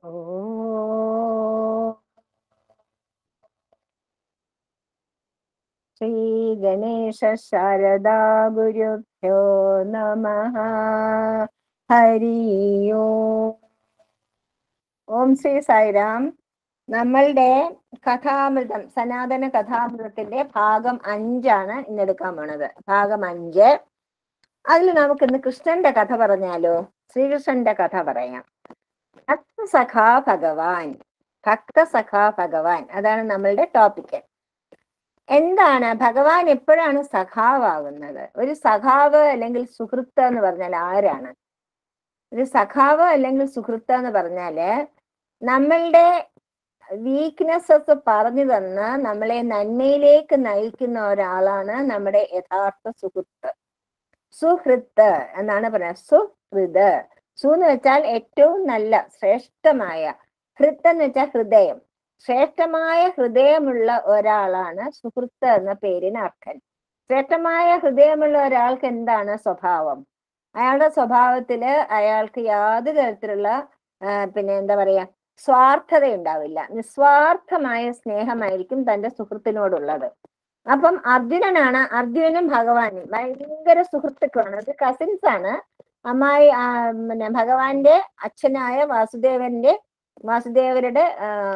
ഓ ശ്രീഗണേശ ശാരദാ ഗുരുഭ്യോ നമ ഹരി ഓം ഓം ശ്രീ സായിരാം നമ്മളുടെ കഥാമൃതം സനാതന കഥാമൃതത്തിന്റെ ഭാഗം അഞ്ചാണ് ഇന്നെടുക്കാൻ പോണത് ഭാഗം അഞ്ച് അതിൽ നമുക്ക് ഇന്ന് കൃഷ്ണന്റെ കഥ പറഞ്ഞാലോ ശ്രീകൃഷ്ണന്റെ കഥ പറയാം ഭക്തസഖാ ഭഗവാൻ ഭക്തസഖാ ഭഗവാൻ അതാണ് നമ്മളുടെ ടോപ്പിക്ക് എന്താണ് ഭഗവാൻ എപ്പോഴാണ് സഖാവാകുന്നത് ഒരു സഖാവ് അല്ലെങ്കിൽ സുഹൃത്ത് എന്ന് പറഞ്ഞാൽ ആരാണ് ഒരു സഖാവ് അല്ലെങ്കിൽ സുഹൃത്ത് എന്ന് പറഞ്ഞാല് നമ്മളുടെ വീക്ക്നെസ്സസ് പറഞ്ഞു തന്ന് നമ്മളെ നന്മയിലേക്ക് നയിക്കുന്ന ഒരാളാണ് നമ്മുടെ യഥാർത്ഥ സുഹൃത്ത് സുഹൃത്ത് എന്നാണ് പറയുന്നത് സുഹൃത് സു എന്ന് വെച്ചാൽ ഏറ്റവും നല്ല ശ്രേഷ്ഠമായ ഹൃത്ത് എന്ന് വെച്ചാൽ ഹൃദയം ശ്രേഷ്ഠമായ ഹൃദയമുള്ള ഒരാളാണ് സുഹൃത്ത് എന്ന പേരിന് അർത്ഥം ശ്രേഷ്ഠമായ ഹൃദയമുള്ള ഒരാൾക്ക് എന്താണ് സ്വഭാവം അയാളുടെ സ്വഭാവത്തില് അയാൾക്ക് യാതൊരു തരത്തിലുള്ള ആ, പിന്നെ എന്താ പറയാ സ്വാർത്ഥത ഉണ്ടാവില്ല നിസ്വാർത്ഥമായ സ്നേഹമായിരിക്കും തന്റെ സുഹൃത്തിനോടുള്ളത് അപ്പം അർജുനനാണ് അർജുനനും ഭഗവാനും ഭയങ്കര സുഹൃത്തുക്കളാണ് അത് കസിൻസ് ആണ് അമ്മായി ആ, പിന്നെ ഭഗവാന്റെ അച്ഛനായ വാസുദേവന്റെ വാസുദേവരുടെ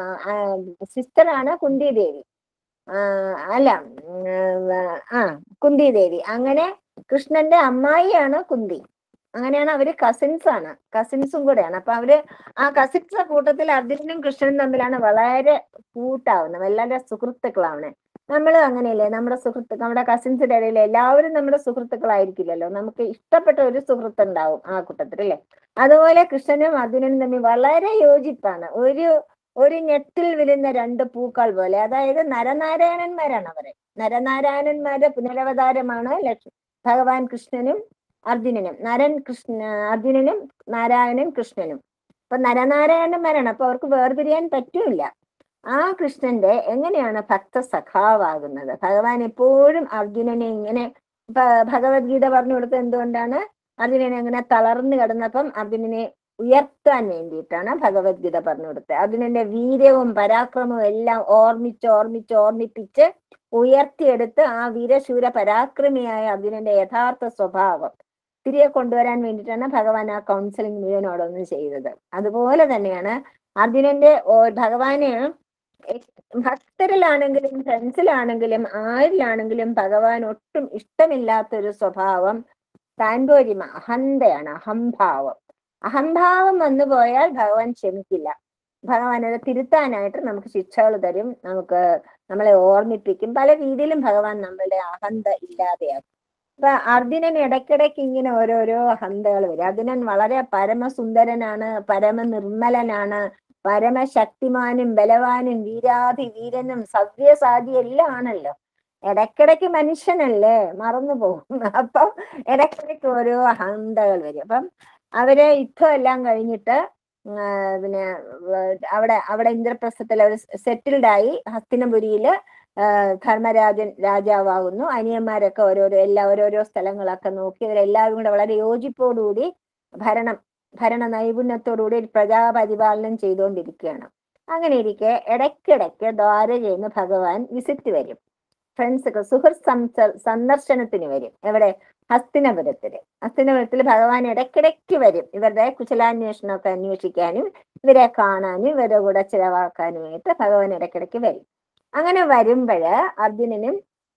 സിസ്റ്ററാണ് കുന്തി ദേവി ആ, അല്ല ഉം, ആ കുന്തി ദേവി അങ്ങനെ കൃഷ്ണന്റെ അമ്മായിയാണ് കുന്തി അങ്ങനെയാണ് അവര് കസിൻസ് ആണ് കസിൻസും കൂടെയാണ് അപ്പൊ അവര് ആ കസിൻസ് കൂട്ടത്തിൽ അർജുനനും കൃഷ്ണനും തമ്മിലാണ് വളരെ കൂട്ടാവുന്നത് വളരെ സുഹൃത്തുക്കളാണ് നമ്മളും അങ്ങനെയല്ലേ നമ്മുടെ സുഹൃത്ത് നമ്മുടെ കസിൻസിന്റെ ഇടയിൽ എല്ലാവരും നമ്മുടെ സുഹൃത്തുക്കളായിരിക്കില്ലല്ലോ നമുക്ക് ഇഷ്ടപ്പെട്ട ഒരു സുഹൃത്ത് ഉണ്ടാവും ആ കൂട്ടത്തിൽ അല്ലേ അതുപോലെ കൃഷ്ണനും അർജുനനും തമ്മിൽ വളരെ യോജിപ്പാണ് ഒരു ഒരു ഞെട്ടിൽ വിരുന്ന രണ്ട് പൂക്കൾ പോലെ അതായത് നരനാരായണന്മാരാണ് അവര് നരനാരായണന്മാരുടെ പുനരവതാരമാണ് ലക്ഷ്മി ഭഗവാൻ കൃഷ്ണനും അർജുനനും നരൻ കൃഷ്ണ അർജുനനും നാരായണൻ കൃഷ്ണനും അപ്പൊ നരനാരായണന്മാരാണ് അപ്പൊ അവർക്ക് വേർപിരിയാൻ പറ്റൂല ആ കൃഷ്ണന്റെ എങ്ങനെയാണ് ഭക്ത സഖാവാകുന്നത് ഭഗവാൻ എപ്പോഴും അർജുനനെ ഇങ്ങനെ ഭ- ഭഗവത്ഗീത പറഞ്ഞു കൊടുത്തത് എന്തുകൊണ്ടാണ് അർജുനൻ അങ്ങനെ തളർന്നു കിടന്നപ്പം അർജുനനെ ഉയർത്താൻ വേണ്ടിയിട്ടാണ് ഭഗവത്ഗീത പറഞ്ഞു കൊടുത്തത് അർജുനന്റെ വീര്യവും പരാക്രമവും എല്ലാം ഓർമ്മിച്ച് ഓർമ്മിച്ച് ഓർമ്മിപ്പിച്ച് ഉയർത്തിയെടുത്ത് ആ വീരശൂര പരാക്രമിയായ അർജുനന്റെ യഥാർത്ഥ സ്വഭാവം തിരികെ കൊണ്ടുവരാൻ വേണ്ടിയിട്ടാണ് ഭഗവാൻ ആ കൗൺസിലിംഗ് മുഴുവനോടൊന്ന് ചെയ്തത് അതുപോലെ തന്നെയാണ് അർജുനന്റെ ഓ- ഭഗവാന് എ- ഭക്തരിലാണെങ്കിലും ഫ്രണ്ട്സിലാണെങ്കിലും ആരിലാണെങ്കിലും ഭഗവാൻ ഒട്ടും ഇഷ്ടമില്ലാത്ത ഒരു സ്വഭാവം താൻപോരിമ അഹന്തയാണ് അഹംഭാവം അഹംഭാവം വന്നു പോയാൽ ഭഗവാൻ ക്ഷമിക്കില്ല ഭഗവാൻ അത് തിരുത്താനായിട്ട് നമുക്ക് ശിക്ഷകൾ തരും നമുക്ക് നമ്മളെ ഓർമ്മിപ്പിക്കും പല രീതിയിലും ഭഗവാൻ നമ്മളുടെ അഹന്ത ഇല്ലാതെയാക്കും അപ്പൊ അർജുനൻ ഇടയ്ക്കിടയ്ക്ക് ഇങ്ങനെ ഓരോരോ അഹന്തകൾ വരും അർജുനൻ വളരെ പരമസുന്ദരനാണ് പരമനിർമ്മലനാണ് പരമശക്തിമാനും ബലവാനും വീരാധി വീരനും സവ്യസാധി എല്ലാം ആണല്ലോ ഇടയ്ക്കിടയ്ക്ക് മനുഷ്യനല്ലേ മറന്നു പോകും അപ്പൊ ഇടയ്ക്കിടയ്ക്ക് ഓരോ അഹന്തകൾ വരും അപ്പം അവര് യുദ്ധം എല്ലാം കഴിഞ്ഞിട്ട് ആ, പിന്നെ വ- അവിടെ അവിടെ ഇന്ദ്രപ്രസ്ഥത്തിൽ അവർ സെറ്റിൽഡ് ആയി ഹസ്തിനപുരിയില് ആ, ധർമ്മരാജൻ രാജാവാകുന്നു അനിയന്മാരൊക്കെ ഓരോരോ എല്ലാ ഓരോരോ സ്ഥലങ്ങളൊക്കെ നോക്കി ഇവരെല്ലാവരും കൂടെ വളരെ യോജിപ്പോടുകൂടി ഭരണം ഭരണ നൈപുണ്യത്തോടുകൂടി ഒരു പ്രജാപരിപാലനം ചെയ്തുകൊണ്ടിരിക്കുകയാണ് അങ്ങനെ ഇരിക്കെ ഇടയ്ക്കിടയ്ക്ക് ദ്വാരകയിൽ നിന്ന് ഭഗവാൻ വിസിറ്റ് വരും ഫ്രണ്ട്സ് ഒക്കെ സുഹൃത്ത് സംസ സന്ദർശനത്തിന് വരും എവിടെ ഹസ്തിനപുരത്തില് ഹസ്തിനപുരത്തിൽ ഭഗവാൻ ഇടയ്ക്കിടയ്ക്ക് വരും ഇവരുടെ കുശലാന്വേഷണമൊക്കെ അന്വേഷിക്കാനും ഇവരെ കാണാനും ഇവരുടെ കൂടെ ചിലവാക്കാനുമായിട്ട് ഭഗവാൻ ഇടയ്ക്കിടയ്ക്ക് വരും അങ്ങനെ വരുമ്പോഴ് അർജുനനും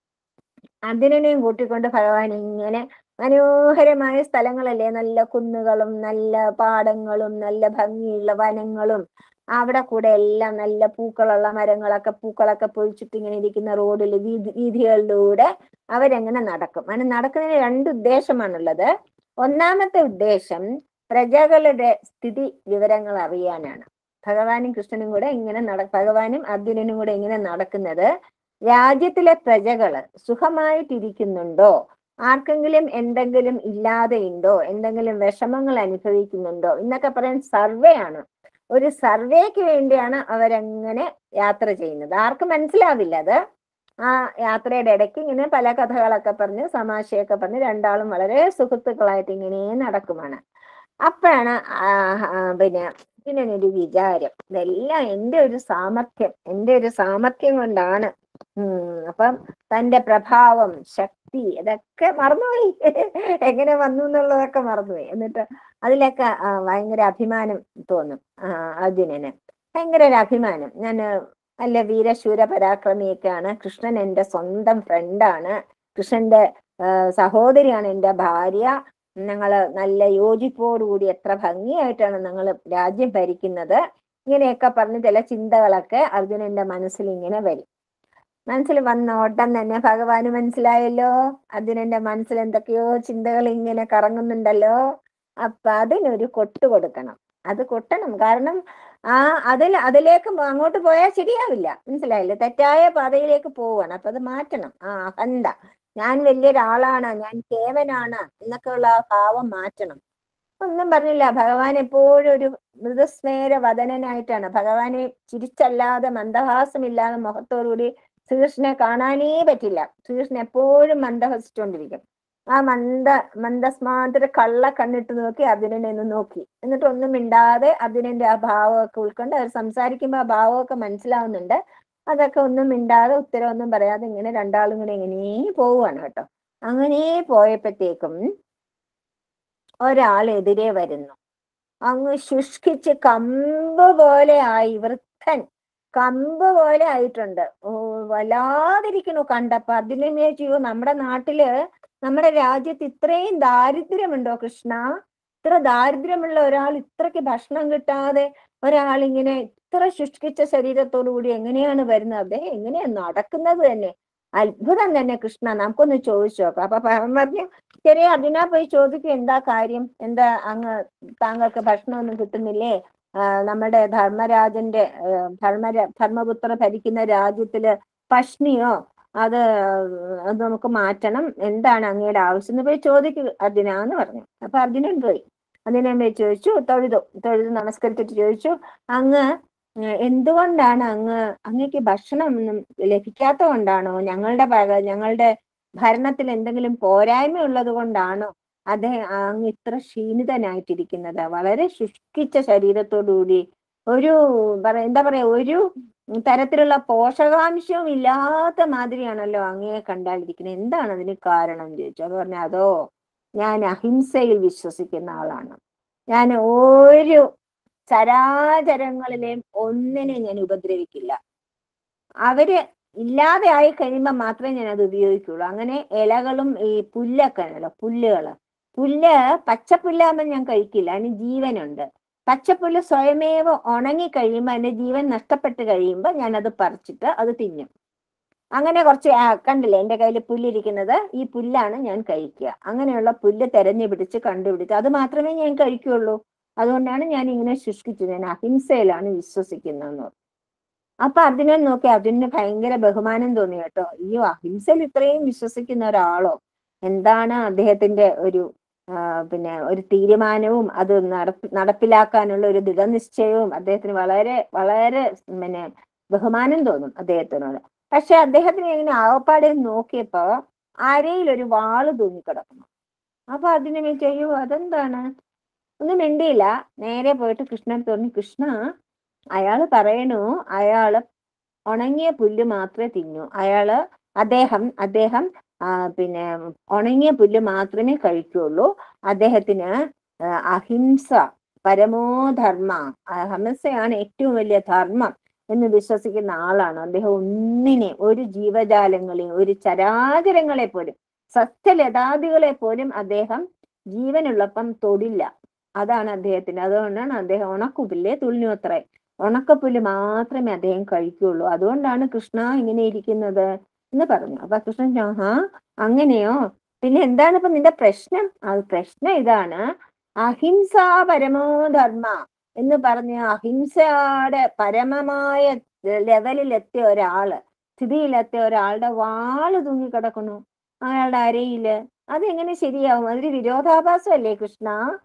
അർജുനനെയും കൂട്ടിക്കൊണ്ട് ഭഗവാൻ ഇങ്ങനെ മനോഹരമായ സ്ഥലങ്ങളല്ലേ നല്ല കുന്നുകളും നല്ല പാടങ്ങളും നല്ല ഭംഗിയുള്ള വനങ്ങളും അവിടെ കൂടെ എല്ലാം നല്ല പൂക്കളുള്ള മരങ്ങളൊക്കെ പൂക്കളൊക്കെ പൊഴിച്ചിട്ട് ഇങ്ങനെ ഇരിക്കുന്ന റോഡിൽ വീതി വീതികളിലൂടെ അവരെങ്ങനെ നടക്കും അങ്ങനെ നടക്കുന്നതിന് രണ്ട് ഉദ്ദേശമാണുള്ളത് ഒന്നാമത്തെ ഉദ്ദേശം പ്രജകളുടെ സ്ഥിതി വിവരങ്ങൾ അറിയാനാണ് ഭഗവാനും കൃഷ്ണനും കൂടെ ഇങ്ങനെ നട ഭഗവാനും അർജുനനും കൂടെ ഇങ്ങനെ നടക്കുന്നത് രാജ്യത്തിലെ പ്രജകള് സുഖമായിട്ടിരിക്കുന്നുണ്ടോ ആർക്കെങ്കിലും എന്തെങ്കിലും ഇല്ലാതെയുണ്ടോ എന്തെങ്കിലും വിഷമങ്ങൾ അനുഭവിക്കുന്നുണ്ടോ എന്നൊക്കെ പറയാൻ സർവേ ആണ് ഒരു സർവേക്ക് വേണ്ടിയാണ് അവരങ്ങനെ യാത്ര ചെയ്യുന്നത് ആർക്കും മനസ്സിലാവില്ല അത് ആ യാത്രയുടെ ഇടയ്ക്ക് ഇങ്ങനെ പല കഥകളൊക്കെ പറഞ്ഞ് തമാശയൊക്കെ പറഞ്ഞ് രണ്ടാളും വളരെ സുഹൃത്തുക്കളായിട്ട് ഇങ്ങനെ നടക്കുമാണ് അപ്പോഴാണ് ആ, ആ, പിന്നെ അർജുനനൊരു വിചാരം ഇതെല്ലാം എൻ്റെ ഒരു സാമർഥ്യം എൻ്റെ ഒരു സാമർഥ്യം കൊണ്ടാണ് ഉം അപ്പം തന്റെ പ്രഭാവം ശക്തി ഇതൊക്കെ മറന്നുപോയി എങ്ങനെ വന്നു എന്നുള്ളതൊക്കെ മറന്നുപോയി എന്നിട്ട് അതിലൊക്കെ ആ, ഭയങ്കര അഭിമാനം തോന്നും ആ, അർജുനന് ഭയങ്കര ഒരു അഭിമാനം ഞാൻ നല്ല വീരശൂര പരാക്രമിയൊക്കെയാണ് കൃഷ്ണൻ എൻ്റെ സ്വന്തം ഫ്രണ്ടാണ് കൃഷ്ണന്റെ ആ, സഹോദരിയാണ് എൻ്റെ ഭാര്യ ഞങ്ങള് നല്ല യോജിപ്പോടുകൂടി എത്ര ഭംഗിയായിട്ടാണ് ഞങ്ങൾ രാജ്യം ഭരിക്കുന്നത് ഇങ്ങനെയൊക്കെ പറഞ്ഞ് ചില ചിന്തകളൊക്കെ അർജുനന്റെ മനസ്സിൽ ഇങ്ങനെ വരും മനസ്സിൽ വന്ന ഓട്ടം തന്നെ ഭഗവാന് മനസ്സിലായല്ലോ അർജുനന്റെ മനസ്സിൽ എന്തൊക്കെയോ ചിന്തകൾ ഇങ്ങനെ കറങ്ങുന്നുണ്ടല്ലോ അപ്പൊ അതിനൊരു കൊട്ട് കൊടുക്കണം അത് കൊട്ടണം കാരണം ആ അതിൽ അതിലേക്ക് മ- അങ്ങോട്ട് പോയാൽ ശരിയാവില്ല മനസ്സിലായില്ലേ തെറ്റായ പാതയിലേക്ക് പോവാണ് അപ്പൊ അത് മാറ്റണം ആ അഹന്ത ഞാൻ വലിയൊരാളാണ് ഞാൻ കേവനാണ് എന്നൊക്കെയുള്ള ആ ഭാവം മാറ്റണം ഒന്നും പറഞ്ഞില്ല ഭഗവാൻ എപ്പോഴും ഒരു മൃദുസ്മേര വദനനായിട്ടാണ് ഭഗവാനെ ചിരിച്ചല്ലാതെ മന്ദഹാസമില്ലാതെ മുഖത്തോടുകൂടി ശ്രീകൃഷ്ണനെ കാണാനേ പറ്റില്ല ശ്രീകൃഷ്ണൻ എപ്പോഴും മന്ദഹസിച്ചുകൊണ്ടിരിക്കും ആ മന്ദ മന്ദസ്മാത്ര കള്ള കണ്ണിട്ട് നോക്കി അർജുനനെ ഒന്ന് നോക്കി എന്നിട്ട് ഒന്നും മിണ്ടാതെ അർജുനന്റെ ആ ഭാവമൊക്കെ ഉൾക്കൊണ്ട് അവർ സംസാരിക്കുമ്പോൾ ആ ഭാവമൊക്കെ മനസ്സിലാവുന്നുണ്ട് അതൊക്കെ ഒന്നും മിണ്ടാതെ ഉത്തരവൊന്നും പറയാതെ ഇങ്ങനെ രണ്ടാളും കൂടെ ഇങ്ങനെ പോവുകയാണ് കേട്ടോ അങ്ങനെ പോയപ്പോഴത്തേക്കും ഒരാൾ എതിരെ വരുന്നു അങ്ങ് ശുഷ്കിച്ച് കമ്പ് പോലെ ആയി വൃദ്ധൻ കമ്പ് പോലെ ആയിട്ടുണ്ട് ഓ വല്ലാതിരിക്കണു കണ്ടപ്പോ അതിനെ ചെയ്യൂ നമ്മുടെ നാട്ടില് നമ്മുടെ രാജ്യത്ത് ഇത്രയും ദാരിദ്ര്യമുണ്ടോ കൃഷ്ണ ഇത്ര ദാരിദ്ര്യമുള്ള ഒരാൾ ഇത്രയ്ക്ക് ഭക്ഷണം കിട്ടാതെ ഒരാൾ ഇങ്ങനെ ഇത്ര ശുഷ്കിച്ച ശരീരത്തോടു കൂടി എങ്ങനെയാണ് വരുന്നത് അദ്ദേഹം എങ്ങനെയാ നടക്കുന്നത് തന്നെ അത്ഭുതം തന്നെ കൃഷ്ണ നമുക്കൊന്ന് ചോദിച്ചു നോക്കാം അപ്പൊ ഭഗവാൻ പറഞ്ഞു ശരി അതിനാ പോയി ചോദിക്കും എന്താ കാര്യം എന്താ അങ്ങ് താങ്കൾക്ക് ഭക്ഷണമൊന്നും കിട്ടുന്നില്ലേ ആ, നമ്മുടെ ധർമ്മരാജന്റെ ആ, ധർമ്മര ധർമ്മപുത്ര ഭരിക്കുന്ന രാജ്യത്തില് പഷ്ണിയോ അത് അത് നമുക്ക് മാറ്റണം എന്താണ് അങ്ങയുടെ ആവശ്യം എന്ന് പോയി ചോദിക്കുക അർജുനാന്ന് പറഞ്ഞു അപ്പൊ അർജുനൻ പോയി അർജുനൻ പോയി ചോദിച്ചു തൊഴുതു തൊഴുതു നമസ്കരിച്ചിട്ട് ചോദിച്ചു അങ്ങ് ഉം, എന്തുകൊണ്ടാണ് അങ്ങ് അങ്ങക്ക് ഭക്ഷണം ഒന്നും ലഭിക്കാത്ത കൊണ്ടാണോ ഞങ്ങളുടെ ഭഗ- ഞങ്ങളുടെ ഭരണത്തിൽ എന്തെങ്കിലും പോരായ്മ ഉള്ളത് കൊണ്ടാണോ അദ്ദേഹം അങ്ങ് ഇത്ര ക്ഷീണിതനായിട്ടിരിക്കുന്നത് വളരെ ശുഷ്കിച്ച ശരീരത്തോടുകൂടി ഒരു പറ- എന്താ പറയാ ഒരു തരത്തിലുള്ള പോഷകാംശവും ഇല്ലാത്ത മാതിരിയാണല്ലോ അങ്ങയെ കണ്ടാലിരിക്കുന്നത് എന്താണ് അതിന് കാരണം എന്ന് ചോദിച്ചു അത് പറഞ്ഞു അതോ ഞാൻ അഹിംസയിൽ വിശ്വസിക്കുന്ന ആളാണ് ഞാൻ ഒരു ചരാചരങ്ങളിലെയും ഒന്നിനെ ഞാൻ ഉപദ്രവിക്കില്ല അവര് ഇല്ലാതെ ആയി കഴിയുമ്പോൾ മാത്രമേ ഞാൻ അത് ഉപയോഗിക്കുള്ളൂ അങ്ങനെ ഇലകളും ഈ പുല്ലൊക്കെ ഉണ്ടല്ലോ പുല്ലുകള് പുല്ല് പച്ചപ്പുല്ലാകുമ്പോൾ ഞാൻ കഴിക്കില്ല അതിന് ജീവനുണ്ട് പച്ചപ്പുല്ല് സ്വയമേവ ഉണങ്ങി കഴിയുമ്പോൾ അതിന്റെ ജീവൻ നഷ്ടപ്പെട്ട് കഴിയുമ്പോൾ ഞാൻ അത് പറിച്ചിട്ട് അത് തിന്നും അങ്ങനെ കുറച്ച് ആ, കണ്ടില്ലേ എന്റെ കയ്യിൽ പുല്ലിരിക്കുന്നത് ഈ പുല്ലാണ് ഞാൻ കഴിക്കുക അങ്ങനെയുള്ള പുല്ല് തെരഞ്ഞു പിടിച്ച് കണ്ടുപിടിച്ച് അത് മാത്രമേ ഞാൻ കഴിക്കുള്ളൂ അതുകൊണ്ടാണ് ഞാൻ ഇങ്ങനെ ശുഷ്കിച്ചു ഞാൻ അഹിംസയിലാണ് വിശ്വസിക്കുന്നതെന്ന് പറഞ്ഞു. അപ്പൊ അർജുനൻ നോക്കി അർജുനന് ഭയങ്കര ബഹുമാനം തോന്നി കേട്ടോ അയ്യോ അഹിംസയിൽ ഇത്രയും വിശ്വസിക്കുന്ന ഒരാളോ എന്താണ് അദ്ദേഹത്തിന്റെ ഒരു ആ, പിന്നെ ഒരു തീരുമാനവും അത് നടപ്പി നടപ്പിലാക്കാനുള്ള ഒരു ദൃഢനിശ്ചയവും അദ്ദേഹത്തിന് വളരെ വളരെ പിന്നെ ബഹുമാനം തോന്നും അദ്ദേഹത്തിനോട് പക്ഷെ അദ്ദേഹത്തിന് ഇങ്ങനെ ആകപ്പാടെ നോക്കിയപ്പോ അരയിൽ ഒരു വാള് തൂങ്ങിക്കിടക്കുന്നു അപ്പൊ അതിനെ ചെയ്യൂ അതെന്താണ് ഒന്നും മിണ്ടിയില്ല നേരെ പോയിട്ട് കൃഷ്ണൻ തോന്നി കൃഷ്ണ അയാള് പറയണു അയാള് ഉണങ്ങിയ പുല്ല് മാത്രമേ തിന്നൂ അയാള് അദ്ദേഹം അദ്ദേഹം ആ, പിന്നെ ഉണങ്ങിയ പുല്ല് മാത്രമേ കഴിക്കുള്ളൂ അദ്ദേഹത്തിന് ആ, അഹിംസ പരമോധർമ്മ അഹിംസയാണ് ഏറ്റവും വലിയ ധർമ്മം എന്ന് വിശ്വസിക്കുന്ന ആളാണ് അദ്ദേഹം ഒന്നിനെ ഒരു ജീവജാലങ്ങളെയും ഒരു ചരാചരങ്ങളെ പോലും സസ്യലതാദികളെ പോലും അദ്ദേഹം ജീവനുള്ളപ്പം തൊടില്ല അതാണ് അദ്ദേഹത്തിന് അതുകൊണ്ടാണ് അദ്ദേഹം ഉണക്കുപുല്ലേ തുള്ളിയോത്രേ ഉണക്കപ്പുല്ല് മാത്രമേ അദ്ദേഹം കഴിക്കുള്ളൂ അതുകൊണ്ടാണ് കൃഷ്ണ ഇങ്ങനെ ഇരിക്കുന്നത് എന്ന് പറഞ്ഞു അപ്പൊ കൃഷ്ണൻ ആഹാ അങ്ങനെയോ പിന്നെ എന്താണ് ഇപ്പൊ നിന്റെ പ്രശ്നം അത് പ്രശ്നം ഇതാണ് അഹിംസാ പരമോ ധർമ്മ എന്ന് പറഞ്ഞ അഹിംസയുടെ പരമമായ ലെവലിൽ എത്തിയ ഒരാള് സ്ഥിതിയിലെത്തിയ ഒരാളുടെ വാള് തൂങ്ങിക്കിടക്കുന്നു അയാളുടെ അരയില് അതെങ്ങനെ ശരിയാവും അതൊരു വിരോധാഭാസമല്ലേ കൃഷ്ണ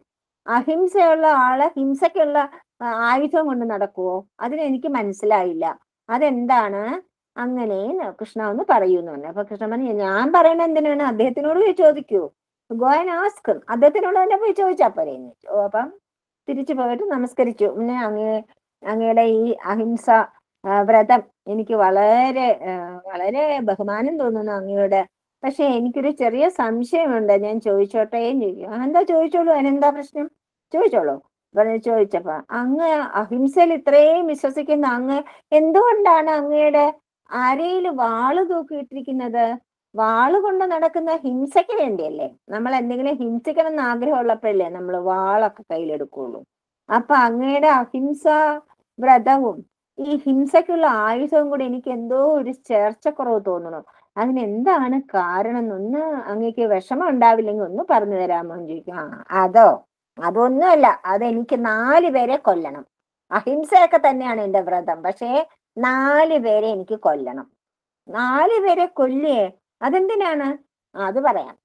അഹിംസയുള്ള ആള് ഹിംസയ്ക്കുള്ള ആ, ആയുധം കൊണ്ട് നടക്കുവോ അതിനെനിക്ക് മനസ്സിലായില്ല അതെന്താണ് അങ്ങനെ കൃഷ്ണ ഒന്ന് പറയൂന്ന് പറഞ്ഞു അപ്പൊ കൃഷ്ണൻ പറഞ്ഞു ഞാൻ പറയണ എന്തിനാണ് അദ്ദേഹത്തിനോട് പോയി ചോദിക്കൂ ഗോ ആൻഡ് ആസ്ക് അദ്ദേഹത്തിനോട് തന്നെ പോയി ചോദിച്ചാ പോരെ എന്ന് ചോദിച്ചു. ഓ, അപ്പം തിരിച്ചു പോയിട്ട് നമസ്കരിച്ചു പിന്നെ അങ്ങേ അങ്ങയുടെ ഈ അഹിംസ ആ, വ്രതം എനിക്ക് വളരെ ആ, വളരെ ബഹുമാനം തോന്നുന്നു അങ്ങയുടെ പക്ഷെ എനിക്കൊരു ചെറിയ സംശയമുണ്ട് ഞാൻ ചോദിച്ചോട്ടേയും ചോദിക്കും "ആ, എന്താ ചോദിച്ചോളൂ അതിനെന്താ പ്രശ്നം ചോദിച്ചോളൂ പറഞ്ഞു ചോദിച്ചപ്പോ അങ്ങ് അഹിംസയിൽ ഇത്രയും വിശ്വസിക്കുന്ന അങ്ങ് എന്തുകൊണ്ടാണ് അങ്ങയുടെ അരയിൽ വാള് തൂക്കിയിട്ടിരിക്കുന്നത് വാള് കൊണ്ട് നടക്കുന്ന ഹിംസയ്ക്ക് വേണ്ടിയല്ലേ നമ്മൾ എന്തെങ്കിലും ഹിംസിക്കണം എന്ന് ആഗ്രഹമുള്ളപ്പോഴല്ലേ നമ്മൾ വാളൊക്കെ കയ്യിലെടുക്കുള്ളൂ അപ്പൊ അങ്ങയുടെ അഹിംസ വ്രതവും ഈ ഹിംസയ്ക്കുള്ള ആയുധവും കൂടി എനിക്ക് എന്തോ ഒരു ചേർച്ചക്കുറവ് തോന്നുന്നു അതിന് എന്താണ് കാരണം എന്നൊന്ന് അങ്ങേക്ക് വിഷമം ഉണ്ടാവില്ലെങ്കിൽ ഒന്ന് പറഞ്ഞു തരാമോ എന്ന് ചോദിക്കും ആ അതോ അതൊന്നുമല്ല അതെനിക്ക് നാല് പേരെ കൊല്ലണം അഹിംസയൊക്കെ തന്നെയാണ് എന്റെ വ്രതം പക്ഷേ നാല് പേരെ എനിക്ക് കൊല്ലണം നാല് പേരെ കൊല്ലേ അതെന്തിനാണ് ആ, അത് പറയാം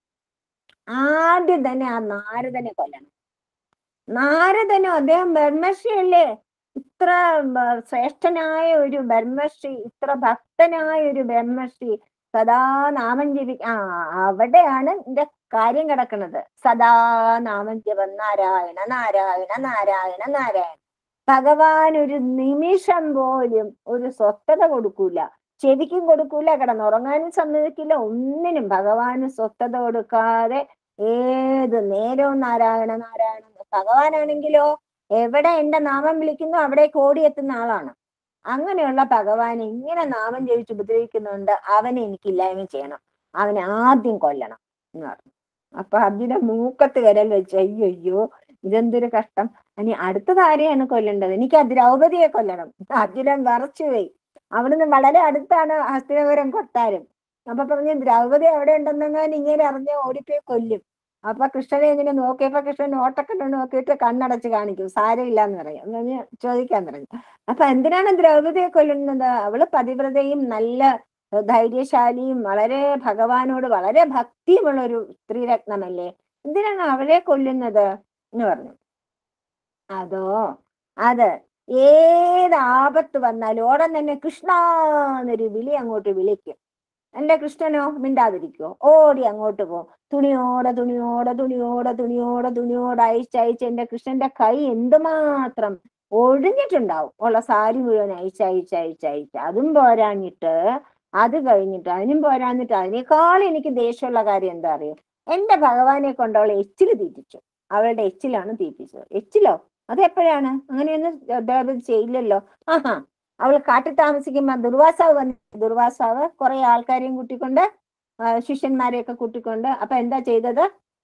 ആദ്യം തന്നെ ആ നാരദനെ കൊല്ലണം നാരദനോ അദ്ദേഹം ബ്രഹ്മർഷിയല്ലേ ഇത്ര ബ- ശ്രേഷ്ഠനായ ഒരു ബ്രഹ്മർഷി ഇത്ര ഭക്തനായ ഒരു ബ്രഹ്മർഷി സദാ നാമം ജപി ആ അവിടെയാണ് എന്റെ കാര്യം കിടക്കുന്നത് സദാ നാമം ജപം നാരായണ നാരായണ നാരായണ നാരായണ ഭഗവാൻ ഒരു നിമിഷം പോലും ഒരു സ്വസ്ഥത കൊടുക്കൂല ചെവിക്കും കൊടുക്കൂല കിടന്നുറങ്ങാനും സമ്മതിക്കില്ല ഒന്നിനും ഭഗവാന് സ്വസ്ഥത കൊടുക്കാതെ ഏത് നേരവും നാരായണ നാരായണ ഭഗവാനാണെങ്കിലോ എവിടെ എന്റെ നാമം വിളിക്കുന്നു അവിടേക്ക് ഓടിയെത്തുന്ന ആളാണ് അങ്ങനെയുള്ള ഭഗവാൻ ഇങ്ങനെ നാമം ജപിച്ച് ഉപദ്രവിക്കുന്നുണ്ട് അവനെ എനിക്ക് ഇല്ലായ്മ ചെയ്യണം അവനെ ആദ്യം കൊല്ലണം എന്ന് പറഞ്ഞു അപ്പൊ അർജുന മൂക്കത്ത് വിരൽ വെച്ച് അയ്യോ അയ്യോ ഇതെന്തൊരു കഷ്ടം ഇനി അടുത്തത് ആരെയാണ് കൊല്ലേണ്ടത് എനിക്ക് ആ ദ്രൗപതിയെ കൊല്ലണം അർജുനൻ വിറച്ചുപോയി അവിടുന്ന് വളരെ അടുത്താണ് ഹസ്തിനപുരം കൊട്ടാരം അപ്പൊ പറഞ്ഞു ദ്രൗപദി അവിടെ ഉണ്ടെന്നെങ്ങാൻ ഇങ്ങനെ അറിഞ്ഞ് ഓടിപ്പോയി കൊല്ലും അപ്പൊ കൃഷ്ണനെ ഇങ്ങനെ നോക്കിയപ്പോ കൃഷ്ണൻ ഓട്ടക്കണ്ണ് നോക്കിയിട്ട് കണ്ണടച്ച് കാണിക്കും സാരമില്ല എന്ന് പറയും എന്ന് പറഞ്ഞ് ചോദിക്കാൻ തുടങ്ങി അപ്പൊ എന്തിനാണ് ദ്രൗപദിയെ കൊല്ലുന്നത് അവള് പതിവ്രതയും നല്ല ധൈര്യശാലിയും വളരെ ഭഗവാനോട് വളരെ ഭക്തിയുമുള്ള ഒരു സ്ത്രീരത്നമല്ലേ എന്തിനാണ് അവളെ കൊല്ലുന്നത് എന്ന് പറഞ്ഞു അതോ അത് ഏത് ആപത്ത് വന്നാലും ഉടൻ തന്നെ കൃഷ്ണ എന്നൊരു വിളി അങ്ങോട്ട് വിളിക്കും എന്റെ കൃഷ്ണനോ മിണ്ടാതിരിക്കോ ഓടി അങ്ങോട്ട് പോകും തുണിയോടെ തുണിയോടെ തുണിയോടെ തുണിയോടെ തുണിയോടെ അയച്ചയച്ച് എന്റെ കൃഷ്ണന്റെ കൈ എന്തുമാത്രം ഒഴിഞ്ഞിട്ടുണ്ടാവും ഉള്ള സാരി മുഴുവൻ അയച്ചയച്ച് അയച്ചയച്ച് അതും പോരാഞ്ഞിട്ട് അത് കഴിഞ്ഞിട്ട് അതിനും പോരാഞ്ഞിട്ട് അതിനേക്കാൾ എനിക്ക് ദേഷ്യമുള്ള കാര്യം എന്താ അറിയോ എന്റെ ഭഗവാനെ കൊണ്ട് അവളെ എച്ചില് തീറ്റിച്ചു അവളുടെ എച്ചിലാണ് തീറ്റിച്ചത് എച്ചിലോ അത് എപ്പോഴാണ് അങ്ങനെയൊന്നും ദ്രൗപദി ചെയ്യില്ലല്ലോ ആഹാ അവൾ കാട്ടിൽ താമസിക്കുമ്പോ ദുർവാസാവ് വന്നു ദുർവാസാവ് കുറെ ആൾക്കാരെയും കൂട്ടിക്കൊണ്ട് ആ, ശിഷ്യന്മാരെയൊക്കെ കൂട്ടിക്കൊണ്ട് അപ്പൊ എന്താ ചെയ്തത്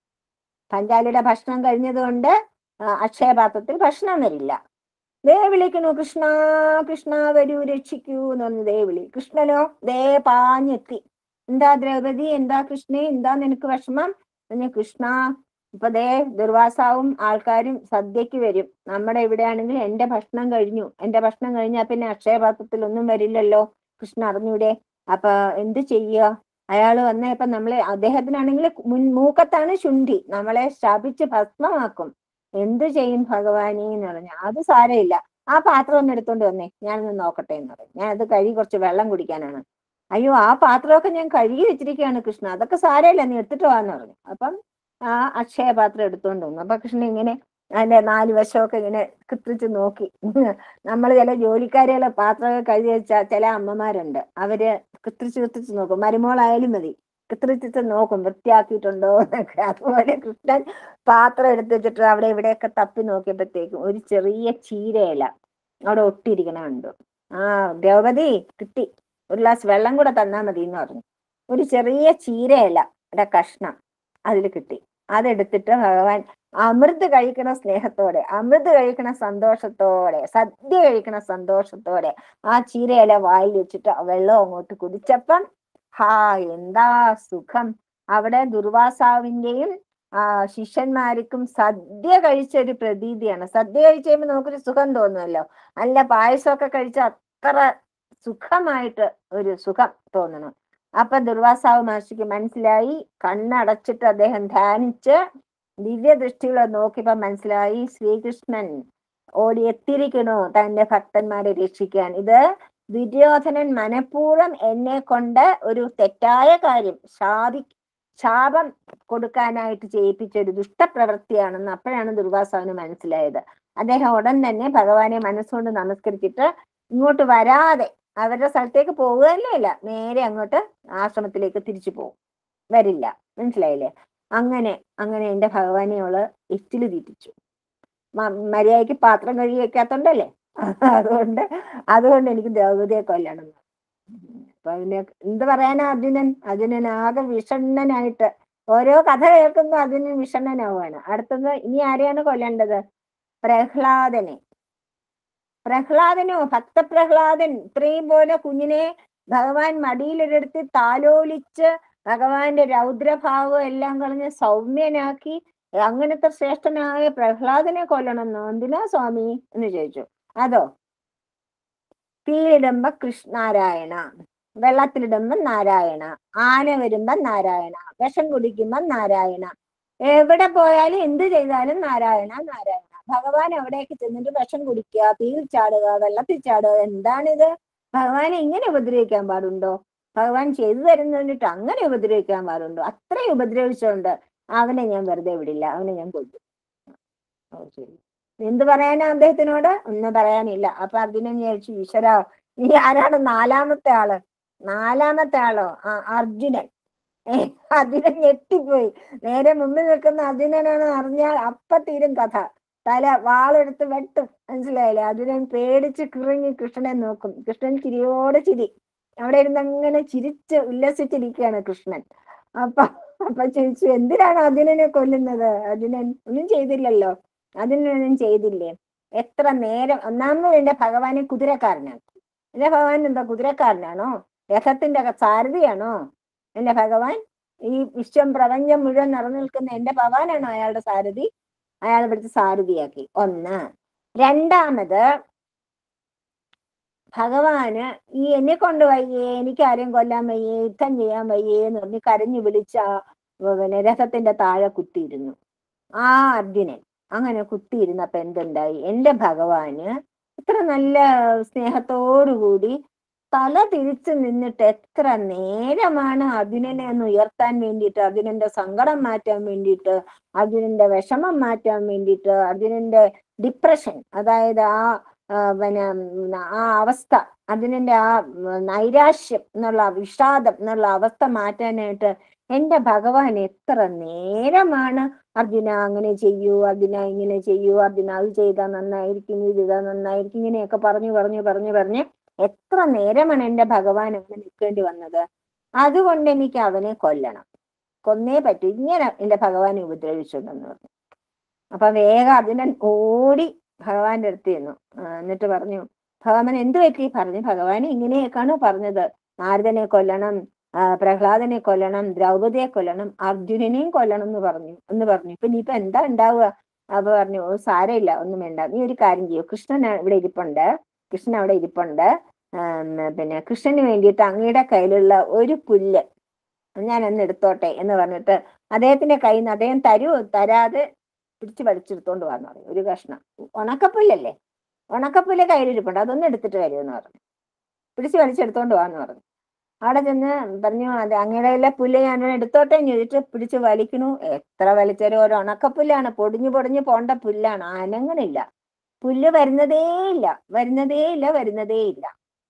പഞ്ചാലിയുടെ ഭക്ഷണം കഴിഞ്ഞതുകൊണ്ട് ആ, അക്ഷയപാത്രത്തിൽ ഭക്ഷണം വരില്ല ദേ വിളിക്കണു കൃഷ്ണ കൃഷ്ണ വരൂ രക്ഷിക്കൂ എന്ന് പറഞ്ഞു ദേ വിളി കൃഷ്ണനോ ദേ പാഞ്ഞെത്തി എന്താ ദ്രൗപദി എന്താ കൃഷ്ണേ എന്താ നിനക്ക് വിഷമം പറഞ്ഞു കൃഷ്ണ ഇപ്പൊ ദേ ദുർവാസാവും ആൾക്കാരും സദ്യക്ക് വരും നമ്മുടെ ഇവിടെ ആണെങ്കിൽ എന്റെ ഭക്ഷണം കഴിഞ്ഞു എന്റെ ഭക്ഷണം കഴിഞ്ഞാൽ പിന്നെ അക്ഷയപാത്രത്തിൽ ഒന്നും വരില്ലല്ലോ കൃഷ്ണ അറിഞ്ഞൂടെ അപ്പൊ എന്ത് ചെയ്യുക അയാള് വന്നപ്പോ നമ്മളെ അദ്ദേഹത്തിനാണെങ്കിൽ മുൻ മൂക്കത്താണ് ശുണ്ഠി നമ്മളെ ശപിച്ച് ഭസ്മമാക്കും എന്ത് ചെയ്യും ഭഗവാനെ എന്ന് പറഞ്ഞു അത് സാരമില്ല ആ പാത്രം ഒന്ന് എടുത്തോണ്ട് വന്നേ ഞാനൊന്ന് നോക്കട്ടെ എന്ന് പറഞ്ഞു ഞാൻ അത് കഴുകി കുറച്ച് വെള്ളം കുടിക്കാനാണ് അയ്യോ ആ പാത്രമൊക്കെ ഞാൻ കഴുകി വെച്ചിരിക്കുകയാണ് കൃഷ്ണ അതൊക്കെ സാരമില്ല നീ എടുത്തിട്ട് വാന്ന് പറഞ്ഞു അപ്പം ആ അക്ഷയപാത്രം എടുത്തോണ്ട് വന്നു അപ്പൊ കൃഷ്ണൻ ഇങ്ങനെ അതിന്റെ നാല് വശമൊക്കെ ഇങ്ങനെ കിത്രിച്ച് നോക്കി നമ്മൾ ചില ജോലിക്കാരികളെ പാത്രമൊക്കെ കഴുകി വെച്ച ചില അമ്മമാരുണ്ട് അവര് കിത്രിച്ച് കിത്രിച്ച് നോക്കും മരുമോളായാലും മതി കിത്രിച്ചിട്ട് നോക്കും വൃത്തിയാക്കിയിട്ടുണ്ടോ എന്നൊക്കെ അതുപോലെ കൃഷ്ണൻ പാത്രം എടുത്ത് വെച്ചിട്ട് അവിടെ ഇവിടെയൊക്കെ തപ്പി നോക്കിയപ്പോഴത്തേക്കും ഒരു ചെറിയ ചീരയില അവിടെ ഒട്ടിയിരിക്കണ കണ്ടു ആ ദ്രൗപദി കിട്ടി ഒരു ഗ്ലാസ് വെള്ളം കൂടെ തന്നാ മതി എന്ന് പറഞ്ഞു ഒരു ചെറിയ ചീരയില യുടെ കഷ്ണം അതിൽ കിട്ടി അതെടുത്തിട്ട് ഭഗവാൻ അമൃത് കഴിക്കണ സ്നേഹത്തോടെ അമൃത് കഴിക്കണ സന്തോഷത്തോടെ സദ്യ കഴിക്കണ സന്തോഷത്തോടെ ആ ചീരയില വായിൽ വെച്ചിട്ട് ആ വെള്ളം അങ്ങോട്ട് കുടിച്ചപ്പം ഹാ എന്താ സുഖം അവിടെ ദുർവാസാവിന്റെയും ആ ശിഷ്യന്മാർക്കും സദ്യ കഴിച്ച ഒരു പ്രതീതിയാണ് സദ്യ കഴിച്ച് കഴിയുമ്പോൾ നമുക്കൊരു സുഖം തോന്നുമല്ലോ നല്ല പായസമൊക്കെ കഴിച്ച അത്ര സുഖമായിട്ട് ഒരു സുഖം തോന്നണം അപ്പൊ ദുർവാസാവ് മഹർഷിക്ക് മനസ്സിലായി കണ്ണടച്ചിട്ട് അദ്ദേഹം ധ്യാനിച്ച് ദിവ്യ ദൃഷ്ടികളെ നോക്കിയപ്പോ മനസ്സിലായി ശ്രീകൃഷ്ണൻ ഓടി എത്തിയിരിക്കണു തന്റെ ഭക്തന്മാരെ രക്ഷിക്കാൻ ഇത് ദുര്യോധനൻ മനഃപൂർവ്വം എന്നെ കൊണ്ട് ഒരു തെറ്റായ കാര്യം ശാപി ശാപം കൊടുക്കാനായിട്ട് ചെയ്യിപ്പിച്ച ഒരു ദുഷ്ടപ്രവൃത്തിയാണെന്ന് അപ്പോഴാണ് ദുർവാസാവിന് മനസ്സിലായത് അദ്ദേഹം ഉടൻ തന്നെ ഭഗവാനെ മനസ്സുകൊണ്ട് നമസ്കരിച്ചിട്ട് ഇങ്ങോട്ട് വരാതെ അവരുടെ സ്ഥലത്തേക്ക് പോവുകയല്ലേ ഇല്ല നേരെ അങ്ങോട്ട് ആശ്രമത്തിലേക്ക് തിരിച്ചു പോകും വരില്ല മനസ്സിലായില്ലേ അങ്ങനെ അങ്ങനെ എന്റെ ഭഗവാനെ അവള് എറ്റില് തീറ്റിച്ചു മ- മര്യാദയ്ക്ക് പാത്രം കഴുകി വെക്കാത്തോണ്ടല്ലേ അതുകൊണ്ട് അതുകൊണ്ട് എനിക്ക് ദ്രൗപതിയെ കൊല്ലണം എന്ന്. അപ്പൊ അതിനെ എന്ത് പറയാനാ അർജുനൻ അർജുനൻ ആകെ വിഷണ്ണനായിട്ട് ഓരോ കഥ കേൾക്കുമ്പോ അർജുനൻ വിഷണ്ണനാവുകയാണ് അടുത്തത് ഇനി ആരെയാണ് കൊല്ലേണ്ടത് പ്രഹ്ലാദനെ പ്രഹ്ലാദനോ ഭക്തപ്രഹ്ലാദൻ ഇത്രയും പോലെ കുഞ്ഞിനെ ഭഗവാൻ മടിയിലെടുത്ത് താലോലിച്ച് ഭഗവാന്റെ രൗദ്രഭാവം എല്ലാം കളഞ്ഞ് സൗമ്യനാക്കി അങ്ങനത്തെ ശ്രേഷ്ഠനായ പ്രഹ്ലാദനെ കൊല്ലണമെന്നോ എന്തിനാ സ്വാമി എന്ന് ചോദിച്ചു അതോ തീയിടുമ്പോ കൃഷ്ണനാരായണ വെള്ളത്തിലിടുമ്പോ നാരായണ ആന വരുമ്പോ നാരായണ വിഷം കുടിക്കുമ്പോ നാരായണ എവിടെ പോയാലും എന്ത് ചെയ്താലും നാരായണ നാരായണ ഭഗവാൻ എവിടേക്ക് ചെന്നിട്ട് വിഷം കുടിക്കുക തീയിൽ ചാടുക വെള്ളത്തിൽ ചാടുക എന്താണിത് ഭഗവാനെ ഇങ്ങനെ ഉപദ്രവിക്കാൻ പാടുണ്ടോ ഭഗവാൻ ചെയ്തു തരുന്നതിനിട്ട് അങ്ങനെ ഉപദ്രവിക്കാൻ പാടുണ്ടോ അത്രയും ഉപദ്രവിച്ചുകൊണ്ട് അവനെ ഞാൻ വെറുതെ വിടില്ല അവനെ ഞാൻ കൊല്ലും ഓ ശരി എന്ത് പറയാനാ അദ്ദേഹത്തിനോട് ഒന്നും പറയാനില്ല അപ്പൊ അർജുനൻ വിചാരിച്ചു ഈശ്വര ഈ ആരാണ് നാലാമത്തെ ആള് നാലാമത്തെ ആളോ ആ അർജുനൻ ഏ, അർജുനൻ ഞെട്ടിപ്പോയി നേരെ മുമ്പിൽ നിൽക്കുന്ന അർജുനനാണ് അറിഞ്ഞാൽ അപ്പ തീരും കഥ തല വാളെടുത്ത് വെട്ടും മനസ്സിലായില്ലേ അർജുനൻ പേടിച്ച് കിറങ്ങി കൃഷ്ണനെ നോക്കും കൃഷ്ണൻ ചിരിയോടെ ചിരി അവിടെ ഇരുന്ന് അങ്ങനെ ചിരിച്ച് ഉല്ലസിച്ചിരിക്കുകയാണ് കൃഷ്ണൻ അപ്പൊ അപ്പൊ ചോദിച്ചു എന്തിനാണ് അർജുനനെ കൊല്ലുന്നത് അർജുനൻ ഒന്നും ചെയ്തില്ലല്ലോ അതിനൊന്നും ചെയ്തില്ലേ എത്ര നേരം ഒന്നാമത് എന്റെ ഭഗവാനെ കുതിരക്കാരനാണ് എന്റെ ഭഗവാൻ എന്താ കുതിരക്കാരനാണോ രഥത്തിന്റെ ഒക്കെ സാരഥിയാണോ എന്റെ ഭഗവാൻ ഈ വിശ്വം പ്രപഞ്ചം മുഴുവൻ നിറഞ്ഞു നിൽക്കുന്ന എന്റെ ഭഗവാനാണോ അയാളുടെ സാരഥി അയാളെ പിടിച്ച് സാരഥിയാക്കി ഒന്ന് രണ്ടാമത് ഭഗവാന് ഈ എന്നെ കൊണ്ട് വയ്യേ എനിക്ക് ആരെയും കൊല്ലാൻ വയ്യേ യുദ്ധം ചെയ്യാൻ വയ്യേ എന്ന് പറഞ്ഞ് കരഞ്ഞു വിളിച്ച ആ പിന്നെ രഥത്തിന്റെ താഴെ കുത്തിയിരുന്നു ആ അർജുനൻ അങ്ങനെ കുത്തിയിരുന്നപ്പോ എന്തുണ്ടായി എന്റെ ഭഗവാന് ഇത്ര നല്ല സ്നേഹത്തോടുകൂടി തല തിരിച്ചു നിന്നിട്ട് എത്ര നേരമാണ് അർജുനനെ ഒന്ന് ഉയർത്താൻ വേണ്ടിയിട്ട് അർജുനന്റെ സങ്കടം മാറ്റാൻ വേണ്ടിയിട്ട് അർജുനന്റെ വിഷമം മാറ്റാൻ വേണ്ടിയിട്ട് അർജുനന്റെ ഡിപ്രഷൻ അതായത് ആ ആ, പിന്നെ ഉം, ആ അവസ്ഥ അർജുനന്റെ ആ ഉം, നൈരാശ്യം എന്നുള്ള വിഷാദം എന്നുള്ള അവസ്ഥ മാറ്റാനായിട്ട് എന്റെ ഭഗവാൻ എത്ര നേരമാണ് അർജുന അങ്ങനെ ചെയ്യൂ അർജുന ഇങ്ങനെ ചെയ്യൂ അർജുന അത് ചെയ്താൽ നന്നായിരിക്കും ഇത് ചെയ്താൽ നന്നായിരിക്കും ഇങ്ങനെയൊക്കെ പറഞ്ഞു പറഞ്ഞു പറഞ്ഞു പറഞ്ഞ് എത്ര നേരമാണ് എന്റെ ഭഗവാൻ അങ്ങനെ നിൽക്കേണ്ടി വന്നത് അതുകൊണ്ട് എനിക്ക് അവനെ കൊല്ലണം കൊന്നേ പറ്റൂ ഇങ്ങനെ എന്റെ ഭഗവാനെ ഉപദ്രവിച്ചുണ്ടെന്ന് പറഞ്ഞു അപ്പൊ വേഗം അർജുനൻ ഓടി ഭഗവാന്റെ അടുത്ത് ചെന്നു ആ, എന്നിട്ട് പറഞ്ഞു ഭഗവാൻ എന്ത് പറ്റി പറഞ്ഞു ഭഗവാൻ ഇങ്ങനെയൊക്കെയാണ് പറഞ്ഞത് നാരദനെ കൊല്ലണം ആ, പ്രഹ്ലാദനെ കൊല്ലണം ദ്രൗപദിയെ കൊല്ലണം അർജുനനെയും കൊല്ലണം എന്ന് പറഞ്ഞു എന്ന് പറഞ്ഞു ഇപ്പൊ ഇനിയിപ്പൊ എന്താ ഉണ്ടാവുക അപ്പൊ പറഞ്ഞു ഓ സാരമില്ല ഒന്നും വേണ്ട നീ ഒരു കാര്യം ചെയ്യൂ കൃഷ്ണൻ ഇവിടെ ഇരിപ്പുണ്ട് കൃഷ്ണൻ അവിടെ ഇരിപ്പുണ്ട് ആം, പിന്നെ കൃഷ്ണന് വേണ്ടിയിട്ട് അങ്ങയുടെ കയ്യിലുള്ള ഒരു പുല്ല് ഞാൻ ഒന്ന് എടുത്തോട്ടെ എന്ന് പറഞ്ഞിട്ട് അദ്ദേഹത്തിന്റെ കയ്യിൽ നിന്ന് അദ്ദേഹം തരൂ തരാതെ പിടിച്ച് വലിച്ചെടുത്തോണ്ട് വന്നു പറയും ഒരു കഷ്ണം ഉണക്കപ്പുല്ലല്ലേ ഉണക്കപ്പുല്ല് കയ്യിലിരിപ്പുണ്ട് അതൊന്നും എടുത്തിട്ട് വരുമെന്ന് പറഞ്ഞു പിടിച്ച് വലിച്ചെടുത്തോണ്ട് വാന്ന് പറഞ്ഞു അവിടെ ചെന്ന് പറഞ്ഞു അത് അങ്ങയുടെ കയ്യിലെ പുല്ല് ഞാൻ എടുത്തോട്ടെ എന്ന് ചോദിച്ചിട്ട് പിടിച്ച് വലിക്കണു എത്ര വലിച്ചാലും ഒരു ഉണക്കപ്പുല്ലാണ് പൊടിഞ്ഞു പൊടിഞ്ഞു പോണ്ട പുല്ലാണ് അനങ്ങണില്ല പുല്ല് വരുന്നതേ ഇല്ല വരുന്നതേ ഇല്ല വരുന്നതേ ഇല്ല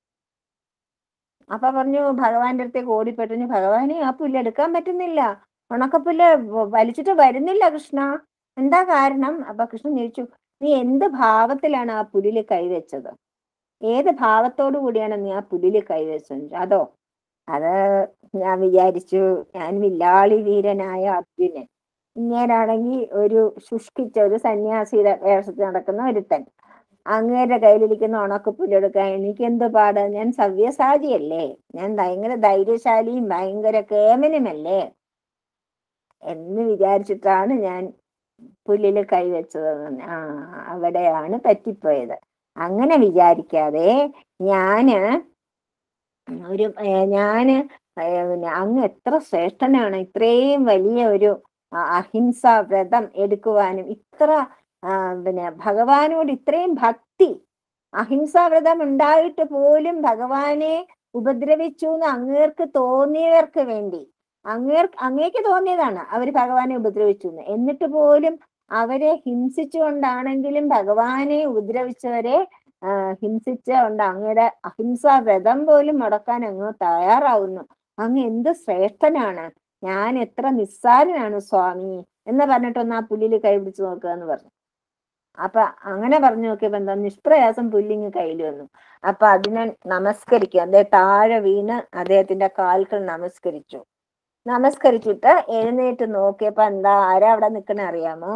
അപ്പൊ പറഞ്ഞു ഭഗവാന്റെ അടുത്തേക്ക് ഓടിപ്പെട്ടു ഭഗവാനെ ആ പുല്ല് എടുക്കാൻ പറ്റുന്നില്ല ഉണക്കപ്പുല്ല് വ- വലിച്ചിട്ട് വരുന്നില്ല കൃഷ്ണ എന്താ കാരണം അപ്പൊ കൃഷ്ണൻ ചോദിച്ചു നീ എന്ത് ഭാവത്തിലാണ് ആ പുല്ലില് കൈവച്ചത് ഏത് ഭാവത്തോടു കൂടിയാണ് നീ ആ പുല്ലില് കൈവച്ചത് അതോ അത് ഞാൻ വിചാരിച്ചു ഞാൻ വില്ലാളി വീരനായ അർജുനൻ ഇങ്ങേരാണെങ്കിൽ ഒരു ശുഷ്കിച്ച ഒരു സന്യാസിയുടെ വേഷത്തിൽ നടക്കുന്ന ഒരുത്തൻ അങ്ങേരുടെ കയ്യിലിരിക്കുന്ന ഉണക്കപ്പുല്ലെടുക്കാൻ എനിക്ക് എന്ത് പാട് ഞാൻ സവ്യസാചിയല്ലേ ഞാൻ ഭയങ്കര ധൈര്യശാലിയും ഭയങ്കര കേമനുമല്ലേ എന്ന് വിചാരിച്ചിട്ടാണ് ഞാൻ പുല്ലില് കൈവച്ചത് ആ അവിടെയാണ് പറ്റിപ്പോയത് അങ്ങനെ വിചാരിക്കാതെ ഞാന് ഒരു ഏ, ഞാന് ഏ, പിന്നെ അങ്ങ് എത്ര ശ്രേഷ്ഠനാണ് ഇത്രയും വലിയ ഒരു ആ, അഹിംസ വ്രതം എടുക്കുവാനും ഇത്ര ആ, പിന്നെ ഭഗവാനോട് ഇത്രയും ഭക്തി അഹിംസാ വ്രതം ഉണ്ടായിട്ട് പോലും ഭഗവാനെ ഉപദ്രവിച്ചു എന്ന് അങ്ങേർക്ക് തോന്നിയവർക്ക് വേണ്ടി അങ്ങേർ അങ്ങേക്ക് തോന്നിയതാണ് അവര് ഭഗവാനെ ഉപദ്രവിച്ചു എന്ന് എന്നിട്ട് പോലും അവരെ ഹിംസിച്ചുകൊണ്ടാണെങ്കിലും ഭഗവാനെ ഉപദ്രവിച്ചവരെ ആ, ഹിംസിച്ചുകൊണ്ട് അങ്ങയുടെ അഹിംസാ വ്രതം പോലും മുടക്കാൻ അങ്ങ് തയ്യാറാവുന്നു അങ്ങ് എന്ത് ശ്രേഷ്ഠനാണ് ഞാൻ എത്ര നിസ്സാരനാണ് സ്വാമി എന്ന് പറഞ്ഞിട്ടൊന്ന് ആ പുല്ലിൽ കൈ പിടിച്ച് നോക്കുക എന്ന് പറഞ്ഞു അപ്പൊ അങ്ങനെ പറഞ്ഞു നോക്കിയപ്പോ എന്താ നിഷ്പ്രയാസം പുല്ലിങ് കയ്യിൽ വന്നു അപ്പൊ അതിനെ നമസ്കരിക്കുക അദ്ദേഹം താഴെ വീണ് അദ്ദേഹത്തിന്റെ കാൽക്കൾ നമസ്കരിച്ചു നമസ്കരിച്ചിട്ട് എഴുന്നേറ്റ് നോക്കിയപ്പോ എന്താ ആരാ അവിടെ നിക്കണ അറിയാമോ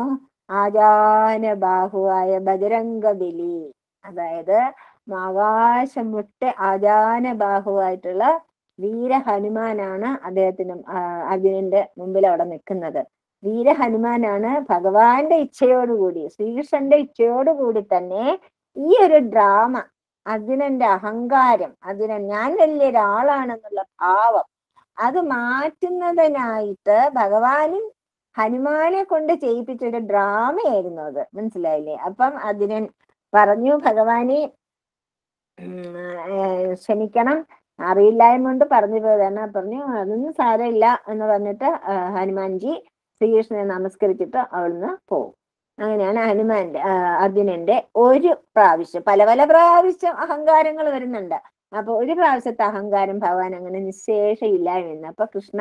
ആജാന ബാഹുവായ ബജരംഗബലി അതായത് ആകാശം മുട്ടെ ആജാന ബാഹുവായിട്ടുള്ള വീര ഹനുമാനാണ് അദ്ദേഹത്തിന് ആ, അർജുനന്റെ മുമ്പിൽ അവിടെ നിൽക്കുന്നത് വീര ഹനുമാനാണ് ഭഗവാന്റെ ഇച്ഛയോടുകൂടി ശ്രീകൃഷ്ണന്റെ ഇച്ഛയോടുകൂടി തന്നെ ഈ ഒരു ഡ്രാമ അർജുനന്റെ അഹങ്കാരം അർജുനൻ ഞാൻ വലിയൊരാളാണെന്നുള്ള ഭാവം അത് മാറ്റുന്നതിനായിട്ട് ഭഗവാനും ഹനുമാനെ കൊണ്ട് ചെയ്യിപ്പിച്ചൊരു ഡ്രാമയായിരുന്നു അത് മനസ്സിലായില്ലേ അപ്പം അതിനൻ പറഞ്ഞു ഭഗവാനെ ഉം, ഏർ, ക്ഷമിക്കണം അറിയില്ലായ്മ കൊണ്ട് പറഞ്ഞു പോയതാണ് പറഞ്ഞു അതൊന്നും സാരമില്ല എന്ന് പറഞ്ഞിട്ട് ആ, ഹനുമാൻജി ശ്രീകൃഷ്ണനെ നമസ്കരിച്ചിട്ട് അവിടുന്ന് പോകും അങ്ങനെയാണ് ഹനുമാന്റെ ആ, അർജുനന്റെ ഒരു പ്രാവശ്യം പല പല പ്രാവശ്യം അഹങ്കാരങ്ങൾ വരുന്നുണ്ട് അപ്പൊ ഒരു പ്രാവശ്യത്തെ അഹങ്കാരം ഭഗവാൻ അങ്ങനെ നിശേഷയില്ലായ്മ അപ്പൊ കൃഷ്ണ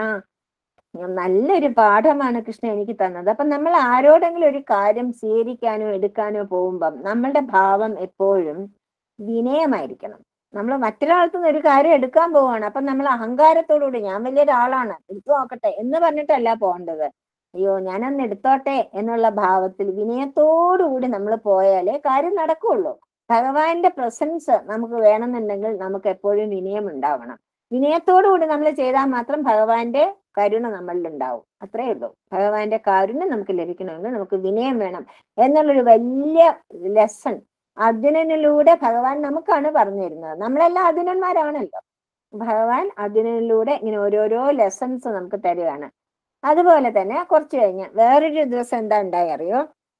നല്ലൊരു പാഠമാണ് കൃഷ്ണ എനിക്ക് തന്നത് അപ്പൊ നമ്മൾ ആരോടെങ്കിലും ഒരു കാര്യം സ്വീകരിക്കാനോ എടുക്കാനോ പോകുമ്പം നമ്മളുടെ ഭാവം എപ്പോഴും വിനയമായിരിക്കണം നമ്മൾ മറ്റൊരാൾക്ക് ഒരു കാര്യം എടുക്കാൻ പോവാണ് അപ്പൊ നമ്മൾ അഹങ്കാരത്തോടുകൂടി ഞാൻ വലിയൊരാളാണ് എടുത്തു നോക്കട്ടെ എന്ന് പറഞ്ഞിട്ടല്ല പോകേണ്ടത് അയ്യോ ഞാനൊന്ന് എടുത്തോട്ടെ എന്നുള്ള ഭാവത്തിൽ വിനയത്തോടുകൂടി നമ്മൾ പോയാലേ കാര്യം നടക്കുള്ളൂ ഭഗവാന്റെ പ്രസൻസ് നമുക്ക് വേണമെന്നുണ്ടെങ്കിൽ നമുക്ക് എപ്പോഴും വിനയം ഉണ്ടാവണം വിനയത്തോടുകൂടി നമ്മൾ ചെയ്താൽ മാത്രം ഭഗവാന്റെ കരുണ നമ്മളിൽ ഉണ്ടാവും അത്രേ ഉള്ളൂ ഭഗവാന്റെ കാരുണ്യം നമുക്ക് ലഭിക്കണമെങ്കിൽ നമുക്ക് വിനയം വേണം എന്നുള്ളൊരു വലിയ ലെസൺ അർജുനനിലൂടെ ഭഗവാൻ നമുക്കാണ് പറഞ്ഞു തരുന്നത് നമ്മളെല്ലാം അർജുനന്മാരാണല്ലോ ഭഗവാൻ അർജുനനിലൂടെ ഇങ്ങനെ ഓരോരോ ലെസൺസ് നമുക്ക് തരികയാണ് അതുപോലെ തന്നെ കുറച്ച് കഴിഞ്ഞ് വേറൊരു ദിവസം എന്താ ഉണ്ടായി അറിയോ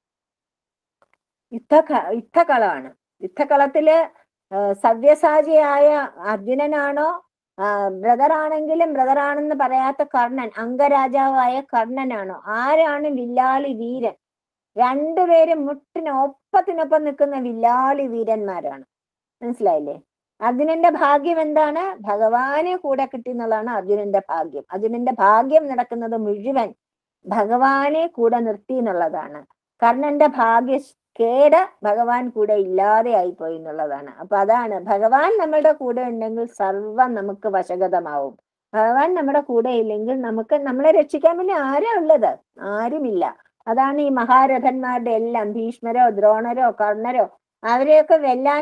യുദ്ധ യുദ്ധകളമാണ് യുദ്ധകളത്തില് ആ, സവ്യസാചിയായ അർജുനനാണോ ബ്രദർ ആണെങ്കിലും ബ്രദർ ആണെന്ന് പറയാത്ത കർണൻ അംഗരാജാവായ കർണനാണോ ആരാണ് വില്ലാളി വീരൻ രണ്ടുപേരും മുട്ടിന് ഒപ്പത്തിനൊപ്പം നിൽക്കുന്ന വില്ലാളി വീരന്മാരാണ് മനസ്സിലായില്ലേ അർജുനന്റെ ഭാഗ്യം എന്താണ് ഭഗവാനെ കൂടെ കിട്ടി എന്നുള്ളതാണ് അർജുനന്റെ ഭാഗ്യം അർജുനന്റെ ഭാഗ്യം നടക്കുന്നത് മുഴുവൻ ഭഗവാനെ കൂടെ നിർത്തി എന്നുള്ളതാണ് കർണന്റെ ഭാഗ്യ കേട് ഭഗവാൻ കൂടെ ഇല്ലാതെ ആയിപ്പോയി എന്നുള്ളതാണ് അപ്പൊ അതാണ് ഭഗവാൻ നമ്മുടെ കൂടെ ഉണ്ടെങ്കിൽ സർവം നമുക്ക് വശഗതമാവും ഭഗവാൻ നമ്മുടെ കൂടെ ഇല്ലെങ്കിൽ നമുക്ക് നമ്മളെ രക്ഷിക്കാൻ വേണ്ടി ആരാ ഉള്ളത് ആരുമില്ല അതാണ് ഈ മഹാരഥന്മാരുടെ എല്ലാം ഭീഷ്മരോ ദ്രോണരോ കർണരോ അവരെയൊക്കെ വെല്ലാൻ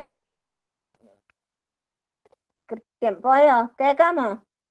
കൃത്യം പോയോ കേക്കാമോ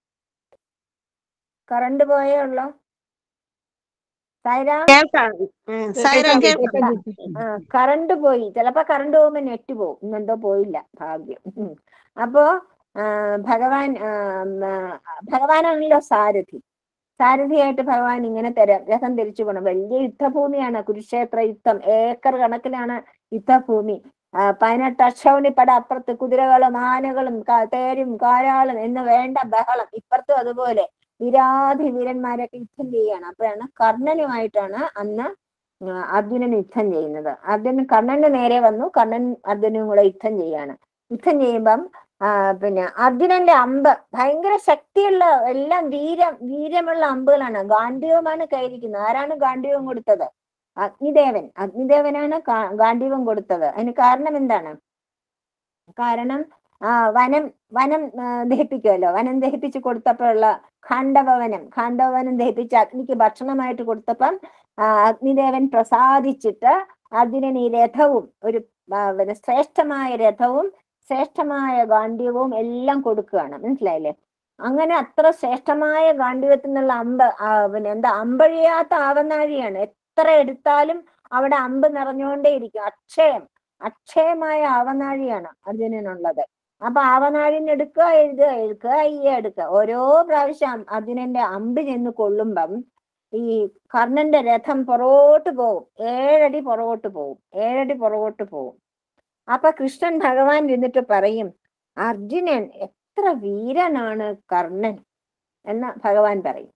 കറണ്ട് പോയേ ഉള്ളോ സായിരാം കേൾക്കാം ഉം, സായിരാം കേൾക്കാം ആ കറണ്ട് പോയി ചിലപ്പോ കറണ്ട് പോകുമ്പോ നെറ്റ് പോകും ഇന്നെന്തോ പോയില്ല ഭാഗ്യം ഉം. അപ്പോ ആ, ഭഗവാൻ ആ, ഉം, ആ, ഭഗവാനാണല്ലോ സാരഥി സാരഥിയായിട്ട് ഭഗവാൻ ഇങ്ങനെ തരാം രഥം തിരിച്ചു പോകണം വലിയ യുദ്ധഭൂമിയാണ് കുരുക്ഷേത്ര യുദ്ധം ഏക്കർ കണക്കിലാണ് യുദ്ധഭൂമി ആ, പതിനെട്ട് അക്ഷൗണിപ്പട അപ്പുറത്ത് കുതിരകളും ആനകളും ക- തേരും കാരാളും എന്ന് വേണ്ട ബഹളം ഇപ്പുറത്തും അതുപോലെ വിരാധി വീരന്മാരൊക്കെ യുദ്ധം ചെയ്യാണ് അപ്പോഴാണ് കർണനുമായിട്ടാണ് അന്ന് ആ, അർജുനൻ യുദ്ധം ചെയ്യുന്നത് അർജുനൻ കർണന്റെ നേരെ വന്നു കർണൻ അർജുനും കൂടെ യുദ്ധം ചെയ്യാണ് യുദ്ധം ചെയ്യുമ്പം ആ, പിന്നെ അർജുനന്റെ അമ്പ് ഭയങ്കര ശക്തിയുള്ള എല്ലാം വീരം വീരമുള്ള അമ്പുകളാണ് ഗാന്ഡീവമാണ് കയ്യിരിക്കുന്നത് ആരാണ് ഗാന്ഡീവം കൊടുത്തത് അഗ്നിദേവൻ അഗ്നിദേവനാണ് കാ- ഗാന്ഡീവം കൊടുത്തത് അതിന് കാരണം എന്താണ് കാരണം ആ വനം വനം ആ, ദഹിപ്പിക്കുമല്ലോ വനം ദഹിപ്പിച്ച് കൊടുത്തപ്പോഴുള്ള ഖാണ്ഡവനം ഖാണ്ഡവനം ദഹിപ്പിച്ച് അഗ്നിക്ക് ഭക്ഷണമായിട്ട് കൊടുത്തപ്പം ആ, അഗ്നിദേവൻ പ്രസാദിച്ചിട്ട് അർജുനൻ ഈ രഥവും ഒരു ആ, പിന്നെ ശ്രേഷ്ഠമായ രഥവും ശ്രേഷ്ഠമായ ഗാന്ഡീവവും എല്ലാം കൊടുക്കുകയാണ് മനസ്സിലായില്ലേ അങ്ങനെ അത്ര ശ്രേഷ്ഠമായ ഗാന്ഡീവത്തിൽ നിന്നുള്ള അമ്പ് ആ, പിന്നെ എന്താ അമ്പഴിയാത്ത ആവനാഴിയാണ് എത്ര എടുത്താലും അവിടെ അമ്പ് നിറഞ്ഞുകൊണ്ടേയിരിക്കും അക്ഷയം അക്ഷയമായ ആവനാഴിയാണ് അർജുനനുള്ളത് അപ്പൊ ആവനാഴിന്ന് എടുക്കുക എഴുതുക എടുക്കുക ഈ എടുക്കുക ഓരോ പ്രാവശ്യം അർജുനന്റെ അമ്പ് ചെന്ന് കൊള്ളുമ്പം ഈ കർണന്റെ രഥം പുറകോട്ട് പോകും ഏഴടി പുറകോട്ട് പോകും ഏഴടി പുറകോട്ട് പോകും അപ്പൊ കൃഷ്ണൻ ഭഗവാൻ ഇരുന്നിട്ട് പറയും അർജുനൻ എത്ര വീരനാണ് കർണൻ എന്ന് ഭഗവാൻ പറയും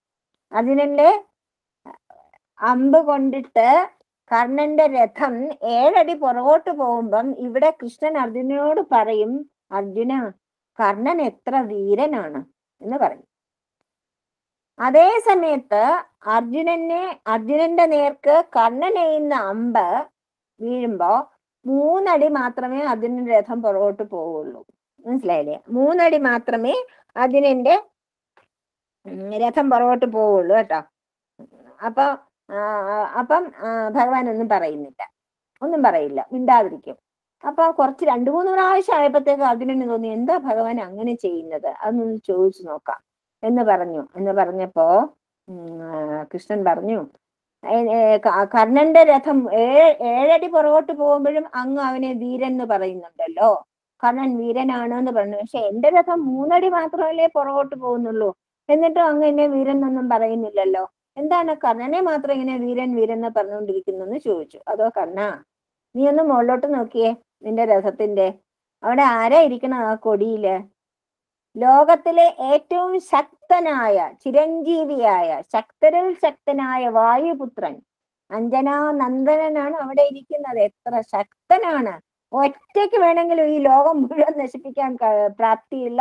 അർജുനന്റെ അമ്പ് കൊണ്ടിട്ട് കർണന്റെ രഥം ഏഴടി പുറകോട്ട് പോകുമ്പം ഇവിടെ കൃഷ്ണൻ അർജുനനോട് പറയും അർജുന കർണൻ എത്ര വീരനാണ് എന്ന് പറയും അതേ സമയത്ത് അർജുനനെ അർജുനന്റെ നേർക്ക് കർണൻ എയ്യുന്ന അമ്പ് വീഴുമ്പോ മൂന്നടി മാത്രമേ അർജുനന്റെ രഥം പുറകോട്ട് പോവുള്ളൂ മനസ്സിലായില്ലേ മൂന്നടി മാത്രമേ അർജുനന്റെ ഉം, രഥം പുറകോട്ട് പോവുള്ളൂ കേട്ടോ അപ്പൊ ആ, അപ്പം ആ, ഭഗവാൻ ഒന്നും പറയുന്നില്ല ഒന്നും പറയില്ല മിണ്ടാതിരിക്കും അപ്പൊ കുറച്ച് രണ്ടു മൂന്ന് പ്രാവശ്യം ആയപ്പോഴത്തേക്ക് അർജുനന് തോന്നി എന്താ ഭഗവാൻ അങ്ങനെ ചെയ്യുന്നത് അതൊന്ന് ചോദിച്ചു നോക്കാം എന്ന് പറഞ്ഞു എന്ന് പറഞ്ഞപ്പോ ഉം, ആ, കൃഷ്ണൻ പറഞ്ഞു "ഏ, ഏ, ക- കർണന്റെ രഥം ഏ- ഏഴടി പുറകോട്ട് പോകുമ്പോഴും അങ്ങ് അവനെ വീരൻ എന്ന് പറയുന്നുണ്ടല്ലോ കർണൻ വീരനാണ് എന്ന് പറഞ്ഞു പക്ഷെ എന്റെ രഥം മൂന്നടി മാത്രമല്ലേ പുറകോട്ട് പോകുന്നുള്ളൂ എന്നിട്ടും അങ്ങ് എന്നെ വീരൻ എന്നൊന്നും പറയുന്നില്ലല്ലോ എന്താണ് കർണനെ മാത്രം ഇങ്ങനെ വീരൻ വീരൻ എന്ന് പറഞ്ഞുകൊണ്ടിരിക്കുന്നു എന്ന് ചോദിച്ചു അതോ കർണ നീ ഒന്ന് മുകളിലോട്ട് നോക്കിയേ നിന്റെ രഥത്തിന്റെ അവിടെ ആരാ ഇരിക്കണ ആ കൊടിയില് ലോകത്തിലെ ഏറ്റവും ശക്തനായ ചിരഞ്ജീവിയായ ശക്തരിൽ ശക്തനായ വായുപുത്രൻ അഞ്ജനാ നന്ദനനാണ് അവിടെ ഇരിക്കുന്നത് എത്ര ശക്തനാണ് ഒറ്റയ്ക്ക് വേണമെങ്കിലും ഈ ലോകം മുഴുവൻ നശിപ്പിക്കാൻ ക- പ്രാപ്തിയുള്ള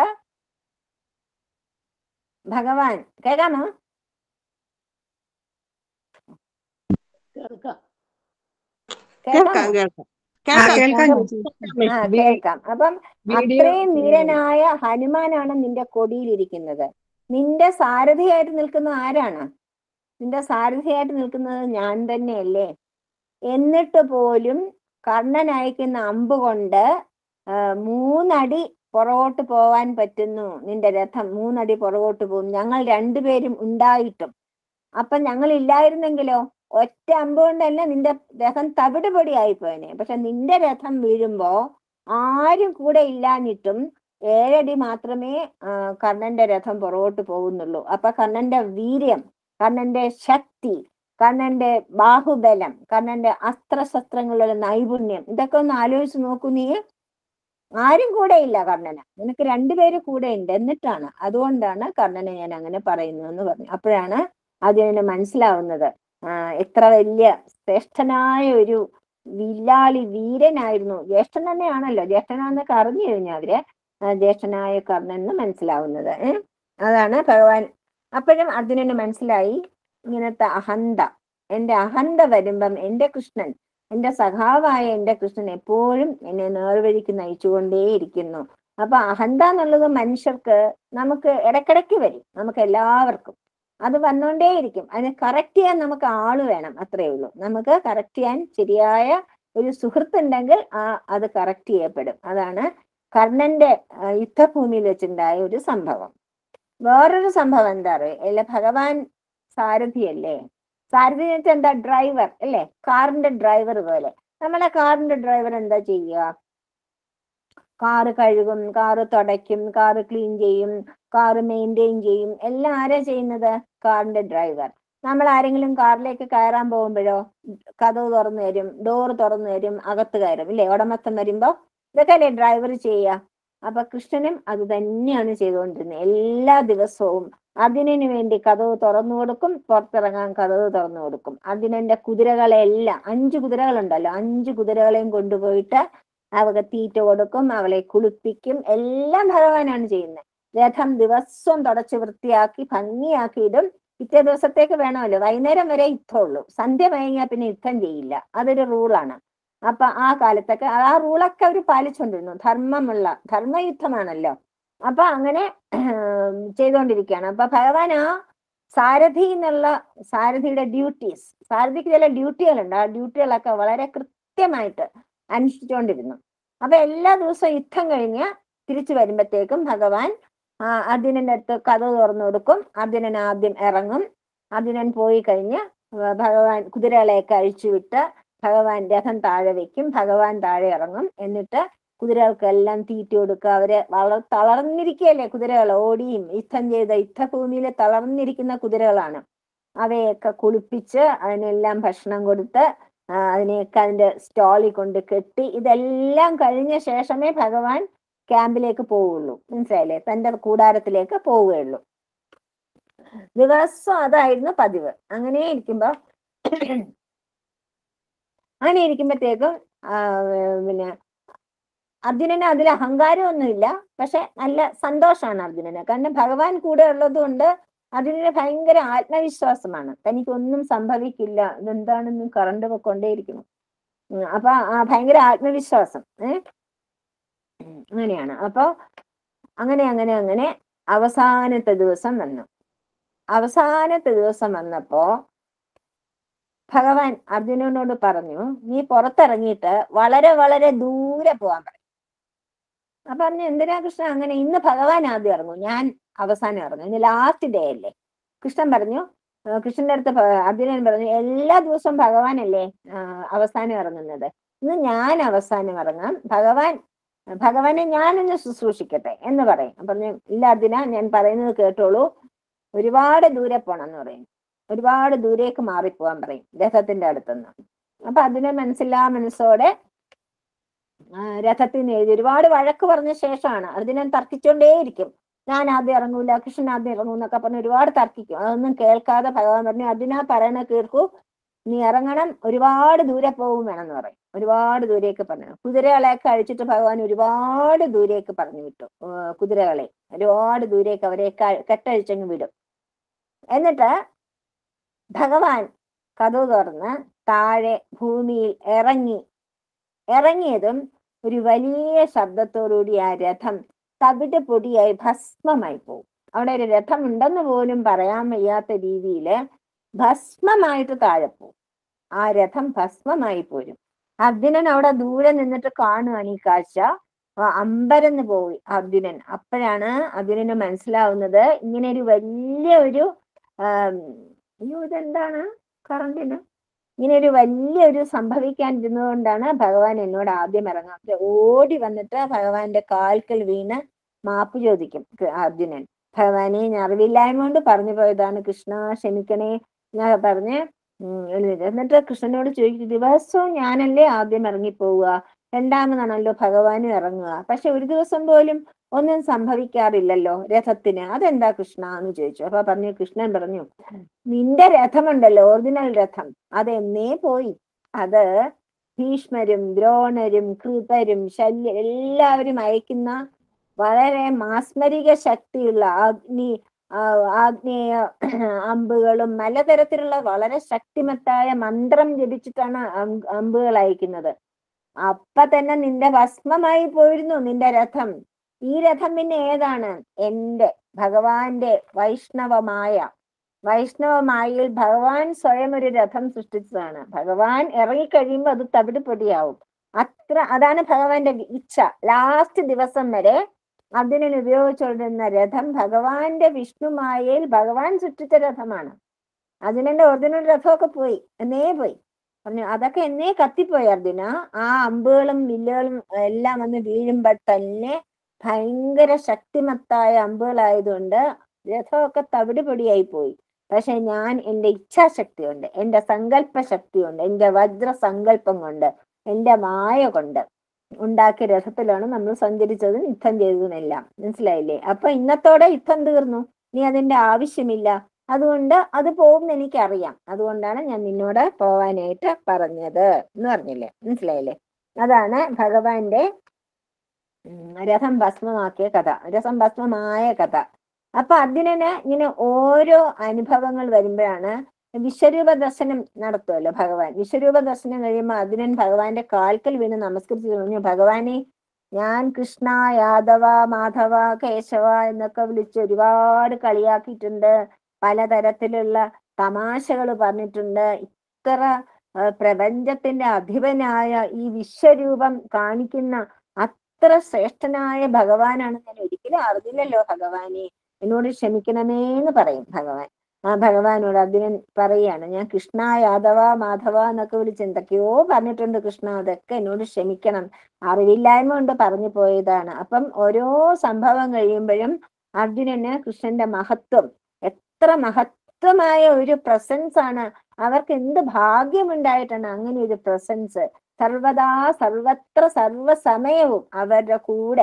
ഭഗവാൻ കേൾക്കാമോ കേൾക്കാം കേൾക്കാമോ കേൾക്കാം ആ, കേൾക്കാം കേൾക്കാം ചേച്ചി. ആ കേൾക്കാം അപ്പം വീഡിയോ അത്രയും വീരനായ ഹനുമാനാണ് നിന്റെ കൊടിയിലിരിക്കുന്നത് നിന്റെ സാരഥിയായിട്ട് നിൽക്കുന്ന ആരാണ് നിന്റെ സാരഥിയായിട്ട് നിൽക്കുന്നത് ഞാൻ തന്നെയല്ലേ എന്നിട്ട് പോലും കർണൻ അയക്കുന്ന അമ്പ് കൊണ്ട് ആ, മൂന്നടി പുറകോട്ട് പോവാൻ പറ്റുന്നു നിന്റെ രഥം മൂന്നടി പുറകോട്ട് പോകും ഞങ്ങൾ രണ്ടുപേരും ഉണ്ടായിട്ടും അപ്പൊ ഞങ്ങൾ ഇല്ലായിരുന്നെങ്കിലോ ഒറ്റ അമ്പ് കൊണ്ടല്ല നിന്റെ രഥം തവിട് പൊടിയായിപ്പോയനെ പക്ഷെ നിന്റെ രഥം വീഴുമ്പോ ആരും കൂടെ ഇല്ലാഞ്ഞിട്ടും ഏഴടി മാത്രമേ ആ, കർണന്റെ രഥം പുറകോട്ട് പോകുന്നുള്ളൂ അപ്പൊ കർണന്റെ വീര്യം കർണന്റെ ശക്തി കർണന്റെ ബാഹുബലം കർണന്റെ അസ്ത്രശസ്ത്രങ്ങളുടെ നൈപുണ്യം ഇതൊക്കെ ഒന്ന് ആലോചിച്ച് നോക്കൂ നീ ആരും കൂടെ ഇല്ല കർണന് നിനക്ക് രണ്ടുപേര് കൂടെ ഉണ്ട് എന്നിട്ടാണ് അതുകൊണ്ടാണ് കർണനെ ഞാൻ അങ്ങനെ പറയുന്നു എന്ന് പറഞ്ഞു അപ്പോഴാണ് അതിന് മനസ്സിലാവുന്നത് ആ, എത്ര വലിയ ശ്രേഷ്ഠനായ ഒരു വില്ലാളി വീരനായിരുന്നു ജ്യേഷ്ഠൻ തന്നെയാണല്ലോ ജ്യേഷ്ഠനാന്നൊക്കെ അറിഞ്ഞു കഴിഞ്ഞാൽ അവര് ആ, ജ്യേഷ്ഠനായ കർണൻ എന്ന് മനസ്സിലാവുന്നത് ഏ? അതാണ് ഭഗവാൻ അപ്പോഴും അർജുനന് മനസ്സിലായി ഇങ്ങനത്തെ അഹന്ത എന്റെ അഹന്ത വരുമ്പം എന്റെ കൃഷ്ണൻ എന്റെ സഖാവായ എന്റെ കൃഷ്ണൻ എപ്പോഴും എന്നെ നേർവഴിക്ക് നയിച്ചുകൊണ്ടേയിരിക്കുന്നു അപ്പൊ അഹന്ത എന്നുള്ളത് മനുഷ്യർക്ക് നമുക്ക് ഇടക്കിടയ്ക്ക് വരും നമുക്ക് എല്ലാവർക്കും അത് വന്നുകൊണ്ടേയിരിക്കും അതിനെ കറക്റ്റ് ചെയ്യാൻ നമുക്ക് ആള് വേണം അത്രേ ഉള്ളൂ നമുക്ക് കറക്റ്റ് ചെയ്യാൻ ശരിയായ ഒരു സുഹൃത്തുണ്ടെങ്കിൽ ആ അത് കറക്റ്റ് ചെയ്യപ്പെടും അതാണ് കർണന്റെ ആ, യുദ്ധഭൂമിയിൽ വെച്ചുണ്ടായ ഒരു സംഭവം വേറൊരു സംഭവം എന്താ അറിയോ അല്ല ഭഗവാൻ സാരഥിയല്ലേ സാരഥി എന്ന് വെച്ചാൽ എന്താ ഡ്രൈവർ അല്ലേ കാറിന്റെ ഡ്രൈവർ പോലെ നമ്മളെ കാറിന്റെ ഡ്രൈവർ എന്താ ചെയ്യുക കാറ് കഴുകും കാറ് തുടയ്ക്കും കാറ് ക്ലീൻ ചെയ്യും കാറ് മെയിൻറ്റെയിൻ ചെയ്യും എല്ലാം ആരാ ചെയ്യുന്നത് കാറിന്റെ ഡ്രൈവർ നമ്മൾ ആരെങ്കിലും കാറിലേക്ക് കയറാൻ പോകുമ്പോഴോ കഥവ് തുറന്നു തരും ഡോർ തുറന്നു തരും അകത്ത് കയറും ഇല്ലേ ഉടമസ്ഥൻ വരുമ്പോ ഇതൊക്കെ അല്ലേ ഡ്രൈവർ ചെയ്യുക അപ്പൊ കൃഷ്ണനും അത് തന്നെയാണ് ചെയ്തുകൊണ്ടിരുന്നത് എല്ലാ ദിവസവും അതിനു വേണ്ടി കഥവ് തുറന്നു കൊടുക്കും പുറത്തിറങ്ങാൻ കഥവ് തുറന്നു കൊടുക്കും അതിനെന്റെ കുതിരകളെല്ലാം അഞ്ച് കുതിരകളുണ്ടല്ലോ അഞ്ച് കുതിരകളെയും കൊണ്ടുപോയിട്ട് അവക്ക് തീറ്റ കൊടുക്കും അവളെ കുളിപ്പിക്കും എല്ലാം ഭഗവാനാണ് ചെയ്യുന്നത് രഥം ദിവസവും തുടച്ച് വൃത്തിയാക്കി ഭംഗിയാക്കിയിടും പിറ്റേ ദിവസത്തേക്ക് വേണമല്ലോ വൈകുന്നേരം വരെ യുദ്ധമുള്ളൂ സന്ധ്യ കഴിഞ്ഞാൽ പിന്നെ യുദ്ധം ചെയ്യില്ല അതൊരു റൂളാണ് അപ്പൊ ആ കാലത്തൊക്കെ ആ റൂളൊക്കെ അവർ പാലിച്ചുകൊണ്ടിരുന്നു ധർമ്മമുള്ള ധർമ്മയുദ്ധമാണല്ലോ അപ്പൊ അങ്ങനെ ചെയ്തുകൊണ്ടിരിക്കുകയാണ് അപ്പൊ ഭഗവാൻ ആ സാരഥി എന്നുള്ള സാരഥിയുടെ ഡ്യൂട്ടീസ് സാരഥിക്ക് ചില ഡ്യൂട്ടികളുണ്ട് ആ ഡ്യൂട്ടികളൊക്കെ വളരെ കൃത്യമായിട്ട് അനുഷ്ഠിച്ചുകൊണ്ടിരുന്നു അപ്പൊ എല്ലാ ദിവസവും യുദ്ധം കഴിഞ്ഞ് തിരിച്ചു വരുമ്പത്തേക്കും ഭഗവാൻ ആ അർജുനന്റെ അടുത്ത് കഥ തുറന്നു കൊടുക്കും അർജുനൻ ആദ്യം ഇറങ്ങും അർജുനൻ പോയി കഴിഞ്ഞ് വ- ഭഗവാൻ കുതിരകളെയൊക്കെ അഴിച്ചുവിട്ട് ഭഗവാൻ രഥം താഴെ വെക്കും ഭഗവാൻ താഴെ ഇറങ്ങും എന്നിട്ട് കുതിരകൾക്കെല്ലാം തീറ്റ കൊടുക്കുക അവര് വളർ തളർന്നിരിക്കുകയല്ലേ കുതിരകൾ ഓടിയും യുദ്ധം ചെയ്ത യുദ്ധഭൂമിയിൽ തളർന്നിരിക്കുന്ന കുതിരകളാണ് അവയൊക്കെ കുളിപ്പിച്ച് അതിനെല്ലാം ഭക്ഷണം കൊടുത്ത് ആ, അതിനെയൊക്കെ അതിന്റെ സ്റ്റോളിൽ കൊണ്ട് കെട്ടി ഇതെല്ലാം കഴിഞ്ഞ ശേഷമേ ഭഗവാൻ ക്യാമ്പിലേക്ക് പോവുള്ളൂ മനസ്സിലായില്ലേ തന്റെ കൂടാരത്തിലേക്ക് പോവുകയുള്ളൂ ദിവസം അതായിരുന്നു പതിവ് അങ്ങനെ ഇരിക്കുമ്പോ അങ്ങനെ ഇരിക്കുമ്പോഴത്തേക്കും ആ, പിന്നെ അർജുനന് അതിൽ അഹങ്കാരമൊന്നുമില്ല പക്ഷെ നല്ല സന്തോഷമാണ് അർജുനന് കാരണം ഭഗവാൻ കൂടെ ഉള്ളത് കൊണ്ട് അർജുനന് ഭയങ്കര ആത്മവിശ്വാസമാണ് തനിക്കൊന്നും സംഭവിക്കില്ല ഇതെന്താണെന്ന് കറണ്ട് പൊക്കൊണ്ടേയിരിക്കുന്നു ഉം, അപ്പൊ ആ ഭയങ്കര ആത്മവിശ്വാസം ഏഹ് അങ്ങനെയാണ് അപ്പൊ അങ്ങനെ അങ്ങനെ അങ്ങനെ അവസാനത്തെ ദിവസം വന്നു അവസാനത്തെ ദിവസം വന്നപ്പോ ഭഗവാൻ അർജുനനോട് പറഞ്ഞു നീ പുറത്തിറങ്ങിയിട്ട് വളരെ വളരെ ദൂരെ പോകാൻ പറഞ്ഞു അപ്പൊ പറഞ്ഞു എന്തിനാ കൃഷ്ണ അങ്ങനെ ഇന്ന് ഭഗവാൻ ആദ്യം ഇറങ്ങും ഞാൻ അവസാനം ഇറങ്ങും ഇന്ന് ലാസ്റ്റ് ഡേ അല്ലേ കൃഷ്ണൻ പറഞ്ഞു ആ, കൃഷ്ണന്റെ അടുത്ത് ഭ- അർജുനൻ പറഞ്ഞു എല്ലാ ദിവസവും ഭഗവാനല്ലേ ആ, അവസാനം ഇറങ്ങുന്നത് ഇന്ന് ഞാൻ അവസാനം ഇറങ്ങാം ഭഗവാൻ ഭഗവാനെ ഞാനൊന്ന് ശുശ്രൂഷിക്കട്ടെ എന്ന് പറയും അപ്പൊ പറഞ്ഞു ഇല്ല അർജുന ഞാൻ പറയുന്നത് കേട്ടോളൂ ഒരുപാട് ദൂരെ പോണം എന്ന് പറയും ഒരുപാട് ദൂരേക്ക് മാറിപ്പോവാൻ പറയും രഥത്തിന്റെ അടുത്തുനിന്ന് അപ്പൊ അതിന് മനസ്സില്ലാ മനസ്സോടെ ആ, രഥത്തിൽ നിന്ന് എഴുതി ഒരുപാട് വഴക്ക് പറഞ്ഞ ശേഷമാണ് അർജുനൻ തർക്കിച്ചോണ്ടേയിരിക്കും ഞാൻ ആദ്യം ഇറങ്ങൂല കൃഷ്ണൻ ആദ്യം ഇറങ്ങും എന്നൊക്കെ പറഞ്ഞ് ഒരുപാട് തർക്കിക്കും അതൊന്നും കേൾക്കാതെ ഭഗവാൻ പറഞ്ഞു അർജുന പറയണ കേൾക്കൂ നീ ഇറങ്ങണം ഒരുപാട് ദൂരെ പോകും വേണമെന്ന് പറയും ഒരുപാട് ദൂരേക്ക് പറഞ്ഞു കുതിരകളെയൊക്കെ അഴിച്ചിട്ട് ഭഗവാൻ ഒരുപാട് ദൂരേക്ക് പറഞ്ഞു വിട്ടു ആ, കുതിരകളെ ഒരുപാട് ദൂരേക്ക് അവരെ ക- കെട്ടഴിച്ചങ്ങ് വിടും എന്നിട്ട് ഭഗവാൻ കഥവ് തുറന്ന് താഴെ ഭൂമിയിൽ ഇറങ്ങി ഇറങ്ങിയതും ഒരു വലിയ ശബ്ദത്തോടുകൂടി ആ രഥം തവിട് പൊടിയായി ഭസ്മമായി പോകും അവിടെ ഒരു രഥം ഉണ്ടെന്ന് പോലും പറയാൻ വയ്യാത്ത രീതിയിൽ ഭസ്മമായിട്ട് താഴെ പോകും ആ രഥം ഭസ്മമായി പോരും അർജുനൻ അവിടെ ദൂരെ നിന്നിട്ട് കാണുകയാണ് ഈ കാഴ്ച ആ അമ്പരന്ന് പോയി അർജുനൻ അപ്പോഴാണ് അർജുനന് മനസ്സിലാവുന്നത് ഇങ്ങനെ ഒരു വലിയ ഒരു ആം, അയ്യോ ഇതെന്താണ് കറണ്ടിന് ഇങ്ങനെ ഒരു വലിയൊരു സംഭവിക്കാനിരുന്നതുകൊണ്ടാണ് ഭഗവാൻ എന്നോട് ആദ്യം ഇറങ്ങാത്തത് ഓടി വന്നിട്ട് ഭഗവാന്റെ കാൽക്കൽ വീണ് മാപ്പ് ചോദിക്കും ക- അർജുനൻ ഭഗവാനെ ഞാൻ അറിവില്ലായ്മ കൊണ്ട് പറഞ്ഞു പോയതാണ് കൃഷ്ണ ക്ഷമിക്കണേ ഞാൻ പറഞ്ഞ് ഉം, എഴുന്നേറ്റ്. എന്നിട്ട് കൃഷ്ണനോട് ചോദിക്കും ദിവസവും ഞാനല്ലേ ആദ്യം ഇറങ്ങിപ്പോവുക രണ്ടാമതാണല്ലോ ഭഗവാനും ഇറങ്ങുക പക്ഷെ ഒരു ദിവസം പോലും ഒന്നും സംഭവിക്കാറില്ലല്ലോ രഥത്തിന് അതെന്താ കൃഷ്ണ എന്ന് ചോദിച്ചു അപ്പൊ പറഞ്ഞു കൃഷ്ണൻ പറഞ്ഞു നിന്റെ രഥമുണ്ടല്ലോ ഒറിജിനൽ രഥം അത് എന്നേ പോയി അത് ഭീഷ്മരും ദ്രോണരും കൃപരും ശല്യ എല്ലാവരും അയക്കുന്ന വളരെ മാസ്മരിക ശക്തിയുള്ള അഗ്നി ആ, ആഗ്നേയ അമ്പുകളും പലതരത്തിലുള്ള വളരെ ശക്തിമത്തായ മന്ത്രം ജപിച്ചിട്ടാണ് അം- അമ്പുകൾ അയക്കുന്നത് അപ്പൊ തന്നെ നിന്റെ ഭസ്മമായി പോയിരുന്നു നിന്റെ രഥം ഈ രഥം പിന്നെ ഏതാണ് എന്റെ ഭഗവാന്റെ വൈഷ്ണവമായ വൈഷ്ണവമായിൽ ഭഗവാൻ സ്വയം ഒരു രഥം സൃഷ്ടിച്ചതാണ് ഭഗവാൻ ഇറങ്ങിക്കഴിയുമ്പോൾ അത് തവിട് പൊടിയാവും അത്ര അതാണ് ഭഗവാന്റെ ഇച്ഛ ലാസ്റ്റ് ദിവസം വരെ അതിന് ഉപയോഗിച്ചുകൊണ്ടിരുന്ന രഥം ഭഗവാന്റെ വിഷ്ണുമായയിൽ ഭഗവാൻ സൃഷ്ടിച്ച രഥമാണ് അതിനെന്റെ ഒറിജിനൽ രഥമൊക്കെ പോയി എന്നേ പോയി പറഞ്ഞു അതൊക്കെ എന്നേ കത്തിപ്പോയി അർജുന ആ അമ്പുകളും വില്ലുകളും എല്ലാം വന്ന് വീഴുമ്പോൾ തന്നെ ഭയങ്കര ശക്തിമത്തായ അമ്പുകളായതുകൊണ്ട് രഥമൊക്കെ തവിട് പൊടിയായി പോയി പക്ഷെ ഞാൻ എൻ്റെ ഇച്ഛാശക്തി കൊണ്ട് എൻ്റെ സങ്കല്പ ശക്തി കൊണ്ട് എൻ്റെ വജ്ര സങ്കല്പം കൊണ്ട് എൻ്റെ മായ കൊണ്ട് ഉണ്ടാക്കിയ രഥത്തിലാണ് നമ്മൾ സഞ്ചരിച്ചതും യുദ്ധം ചെയ്തതുമെല്ലാം മനസ്സിലായില്ലേ അപ്പൊ ഇന്നത്തോടെ യുദ്ധം തീർന്നു നീ അതിന്റെ ആവശ്യമില്ല അതുകൊണ്ട് അത് പോകുമെന്ന് എനിക്കറിയാം അതുകൊണ്ടാണ് ഞാൻ നിന്നോട് പോവാനായിട്ട് പറഞ്ഞത് എന്ന് പറഞ്ഞില്ലേ മനസ്സിലായില്ലേ അതാണ് ഭഗവാന്റെ ഉം, രഥം ഭസ്മമാക്കിയ കഥ രഥം ഭസ്മമായ കഥ അപ്പൊ അർജുനന് ഇങ്ങനെ ഓരോ അനുഭവങ്ങൾ വരുമ്പോഴാണ് വിശ്വരൂപ ദർശനം നടത്തുമല്ലോ ഭഗവാൻ വിശ്വരൂപ ദർശനം കഴിയുമ്പോൾ അർജുനൻ ഭഗവാന്റെ കാൽക്കൽ വീണ് നമസ്കരിച്ചു പറഞ്ഞു ഭഗവാനെ ഞാൻ കൃഷ്ണ യാദവ മാധവ കേശവ എന്നൊക്കെ വിളിച്ച് ഒരുപാട് കളിയാക്കിയിട്ടുണ്ട് പലതരത്തിലുള്ള തമാശകൾ പറഞ്ഞിട്ടുണ്ട് ഇത്ര ആ, പ്രപഞ്ചത്തിന്റെ അധിപനായ ഈ വിശ്വരൂപം കാണിക്കുന്ന അത്ര ശ്രേഷ്ഠനായ ഭഗവാനാണ് ഞാൻ ഒരിക്കലും അറിഞ്ഞില്ലല്ലോ ഭഗവാനെ എന്നോട് ക്ഷമിക്കണമേ എന്ന് പറയും ഭഗവാൻ ആ ഭഗവാനോട് അർജുനൻ പറയാണ് ഞാൻ കൃഷ്ണ യാദവ മാധവ എന്നൊക്കെ വിളിച്ച് എന്തൊക്കെയോ പറഞ്ഞിട്ടുണ്ട് കൃഷ്ണ അതൊക്കെ എന്നോട് ക്ഷമിക്കണം അറിവില്ലായ്മ കൊണ്ട് പറഞ്ഞു പോയതാണ് അപ്പം ഓരോ സംഭവം കഴിയുമ്പോഴും അർജുനന് കൃഷ്ണന്റെ മഹത്വം എത്ര മഹത്വമായ ഒരു പ്രസൻസ് ആണ് അവർക്ക് എന്ത് ഭാഗ്യമുണ്ടായിട്ടാണ് അങ്ങനെ ഒരു പ്രസൻസ് സർവദാ സർവത്ര സർവസമയവും അവരുടെ കൂടെ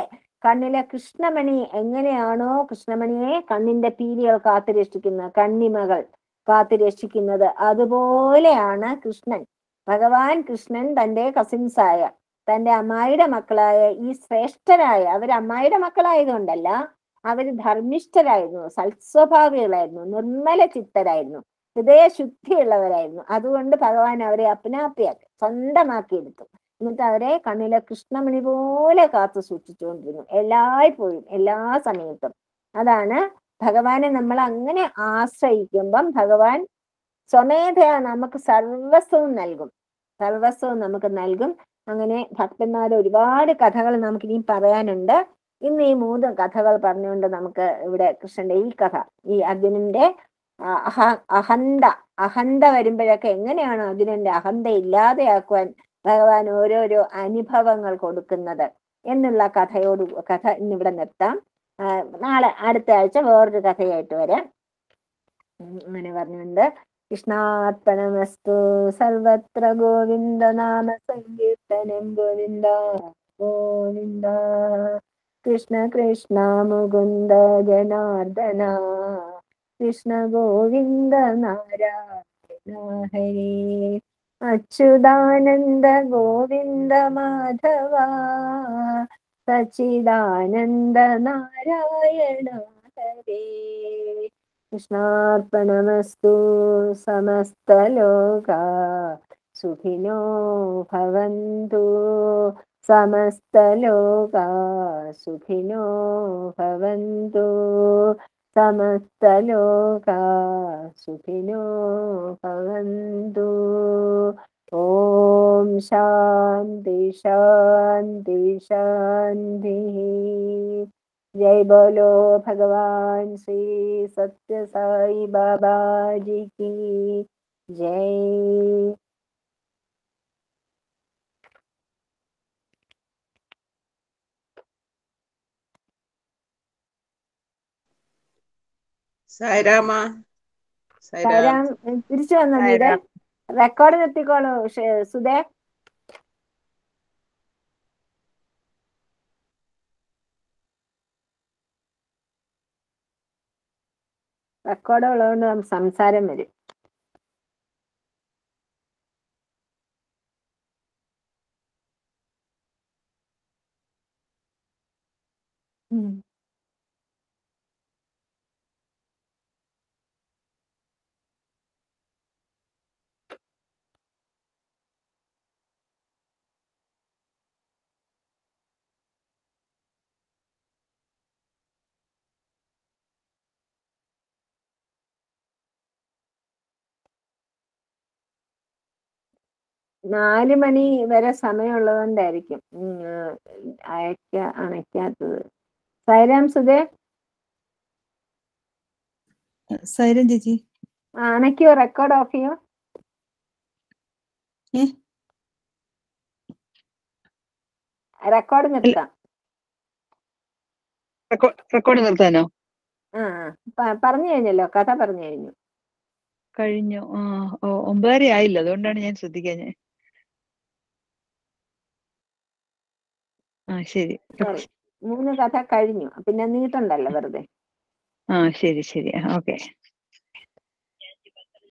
കണ്ണിലെ കൃഷ്ണമണി എങ്ങനെയാണോ കൃഷ്ണമണിയെ കണ്ണിന്റെ പീലികൾ കാത്തു രക്ഷിക്കുന്നത് കണ്ണിമകൾ കാത്തു രക്ഷിക്കുന്നത് അതുപോലെയാണ് കൃഷ്ണൻ ഭഗവാൻ കൃഷ്ണൻ തന്റെ കസിൻസായ തന്റെ അമ്മായിയുടെ മക്കളായ ഈ ശ്രേഷ്ഠരായ അവർ അമ്മായിയുടെ മക്കളായതുകൊണ്ടല്ല അവർ ധർമ്മിഷ്ഠരായിരുന്നു സൽസ്വഭാവികളായിരുന്നു നിർമ്മല ചിത്തരായിരുന്നു ഹൃദയശുദ്ധിയുള്ളവരായിരുന്നു അതുകൊണ്ട് ഭഗവാൻ അവരെ അപ്നാപ്പിയാക്കി സ്വന്തമാക്കിയെടുത്തു എന്നിട്ട് അവരെ കണ്ണിലെ കൃഷ്ണമണി പോലെ കാത്തു സൂക്ഷിച്ചുകൊണ്ടിരുന്നു എല്ലായ്പ്പോഴും എല്ലാ സമയത്തും അതാണ് ഭഗവാനെ നമ്മൾ അങ്ങനെ ആശ്രയിക്കുമ്പം ഭഗവാൻ സ്വമേധയാ നമുക്ക് സർവസ്വവും നൽകും സർവസ്വവും നമുക്ക് നൽകും അങ്ങനെ ഭക്തന്മാരുടെ ഒരുപാട് കഥകൾ നമുക്ക് ഇനിയും പറയാനുണ്ട് ഇന്ന് ഈ മൂന്ന് കഥകൾ പറഞ്ഞുകൊണ്ട് നമുക്ക് ഇവിടെ കൃഷ്ണന്റെ ഈ കഥ ഈ അർജുനന്റെ ആ, അഹ അഹന്ത അഹന്ത വരുമ്പോഴൊക്കെ എങ്ങനെയാണ് അർജുനന്റെ അഹന്ത ഇല്ലാതെയാക്കുവാൻ ഭഗവാൻ ഓരോരോ അനുഭവങ്ങൾ കൊടുക്കുന്നത് എന്നുള്ള കഥയോട് കഥ ഇന്നിവിടെ നിർത്താം ആ, നാളെ അടുത്ത ആഴ്ച വേറൊരു കഥയായിട്ട് വരാം ഉം, അങ്ങനെ പറഞ്ഞുകൊണ്ട് കൃഷ്ണാർപ്പണമസ്തു സർവത്ര ഗോവിന്ദ നാമ സങ്കീർത്തനം ഗോവിന്ദ ഗോവിന്ദ കൃഷ്ണ കൃഷ്ണ മുകുന്ദ ജനാർദ്ദന കൃഷ്ണ ഗോവിന്ദ നാരായണ ഹരേ അച്യുതാനന്ദ ഗോവിന്ദ മാധവ സച്ചിദാനന്ദ നാരായണ ഹരേ കൃഷ്ണാർപ്പണമസ്തു സമസ്തലോക സുഖിനോ ഭവന്തു സമസ്തലോക സുഖിനോ ഭവന്തു സമസ്തലോക സുഖിനോ ഭവന്തു ഓം ശാന്തി ശാന്തി ശാന്തി जय बोलो भगवान श्री सत्य साई बाबा जी की जय സായിരാമ സായിരാം സാരാം തിരിച്ചു വന്നോ നീടെ സായിരാം. റെക്കോർഡ് നിർത്തിക്കോളൂ ഷെ- സുധേ റെക്കോർഡ് ഉള്ളതുകൊണ്ട് നമുക്ക് സംസാരം വരും ഉം. നാല് മണി വരെ സമയമുള്ളതുകൊണ്ടായിരിക്കും ഉം, ആ, അയക്ക അണയ്ക്കാത്തത് സൈറാം സുധേ സൈരൻ ചേച്ചി ആ, അണയ്ക്കോ റെക്കോർഡ് ഓഫ് ചെയ്യോ ഏ? റെക്കോർഡ് നിർത്താം റെക്കോർഡ് നിർത്താനോ ആ ആ. പ- പറഞ്ഞു കഴിഞ്ഞല്ലോ കഥ പറഞ്ഞു കഴിഞ്ഞു കഴിഞ്ഞു ആ ഓ ഒമ്പതര ആയില്ല അതുകൊണ്ടാണ് ഞാൻ ശ്രദ്ധിക്കാൻ ആ ശരി സോറി മൂന്ന് കഥ കഴിഞ്ഞു പിന്നെ നീട്ടണ്ടല്ലോ വെറുതെ ആ ശരി ശരി ഓക്കെ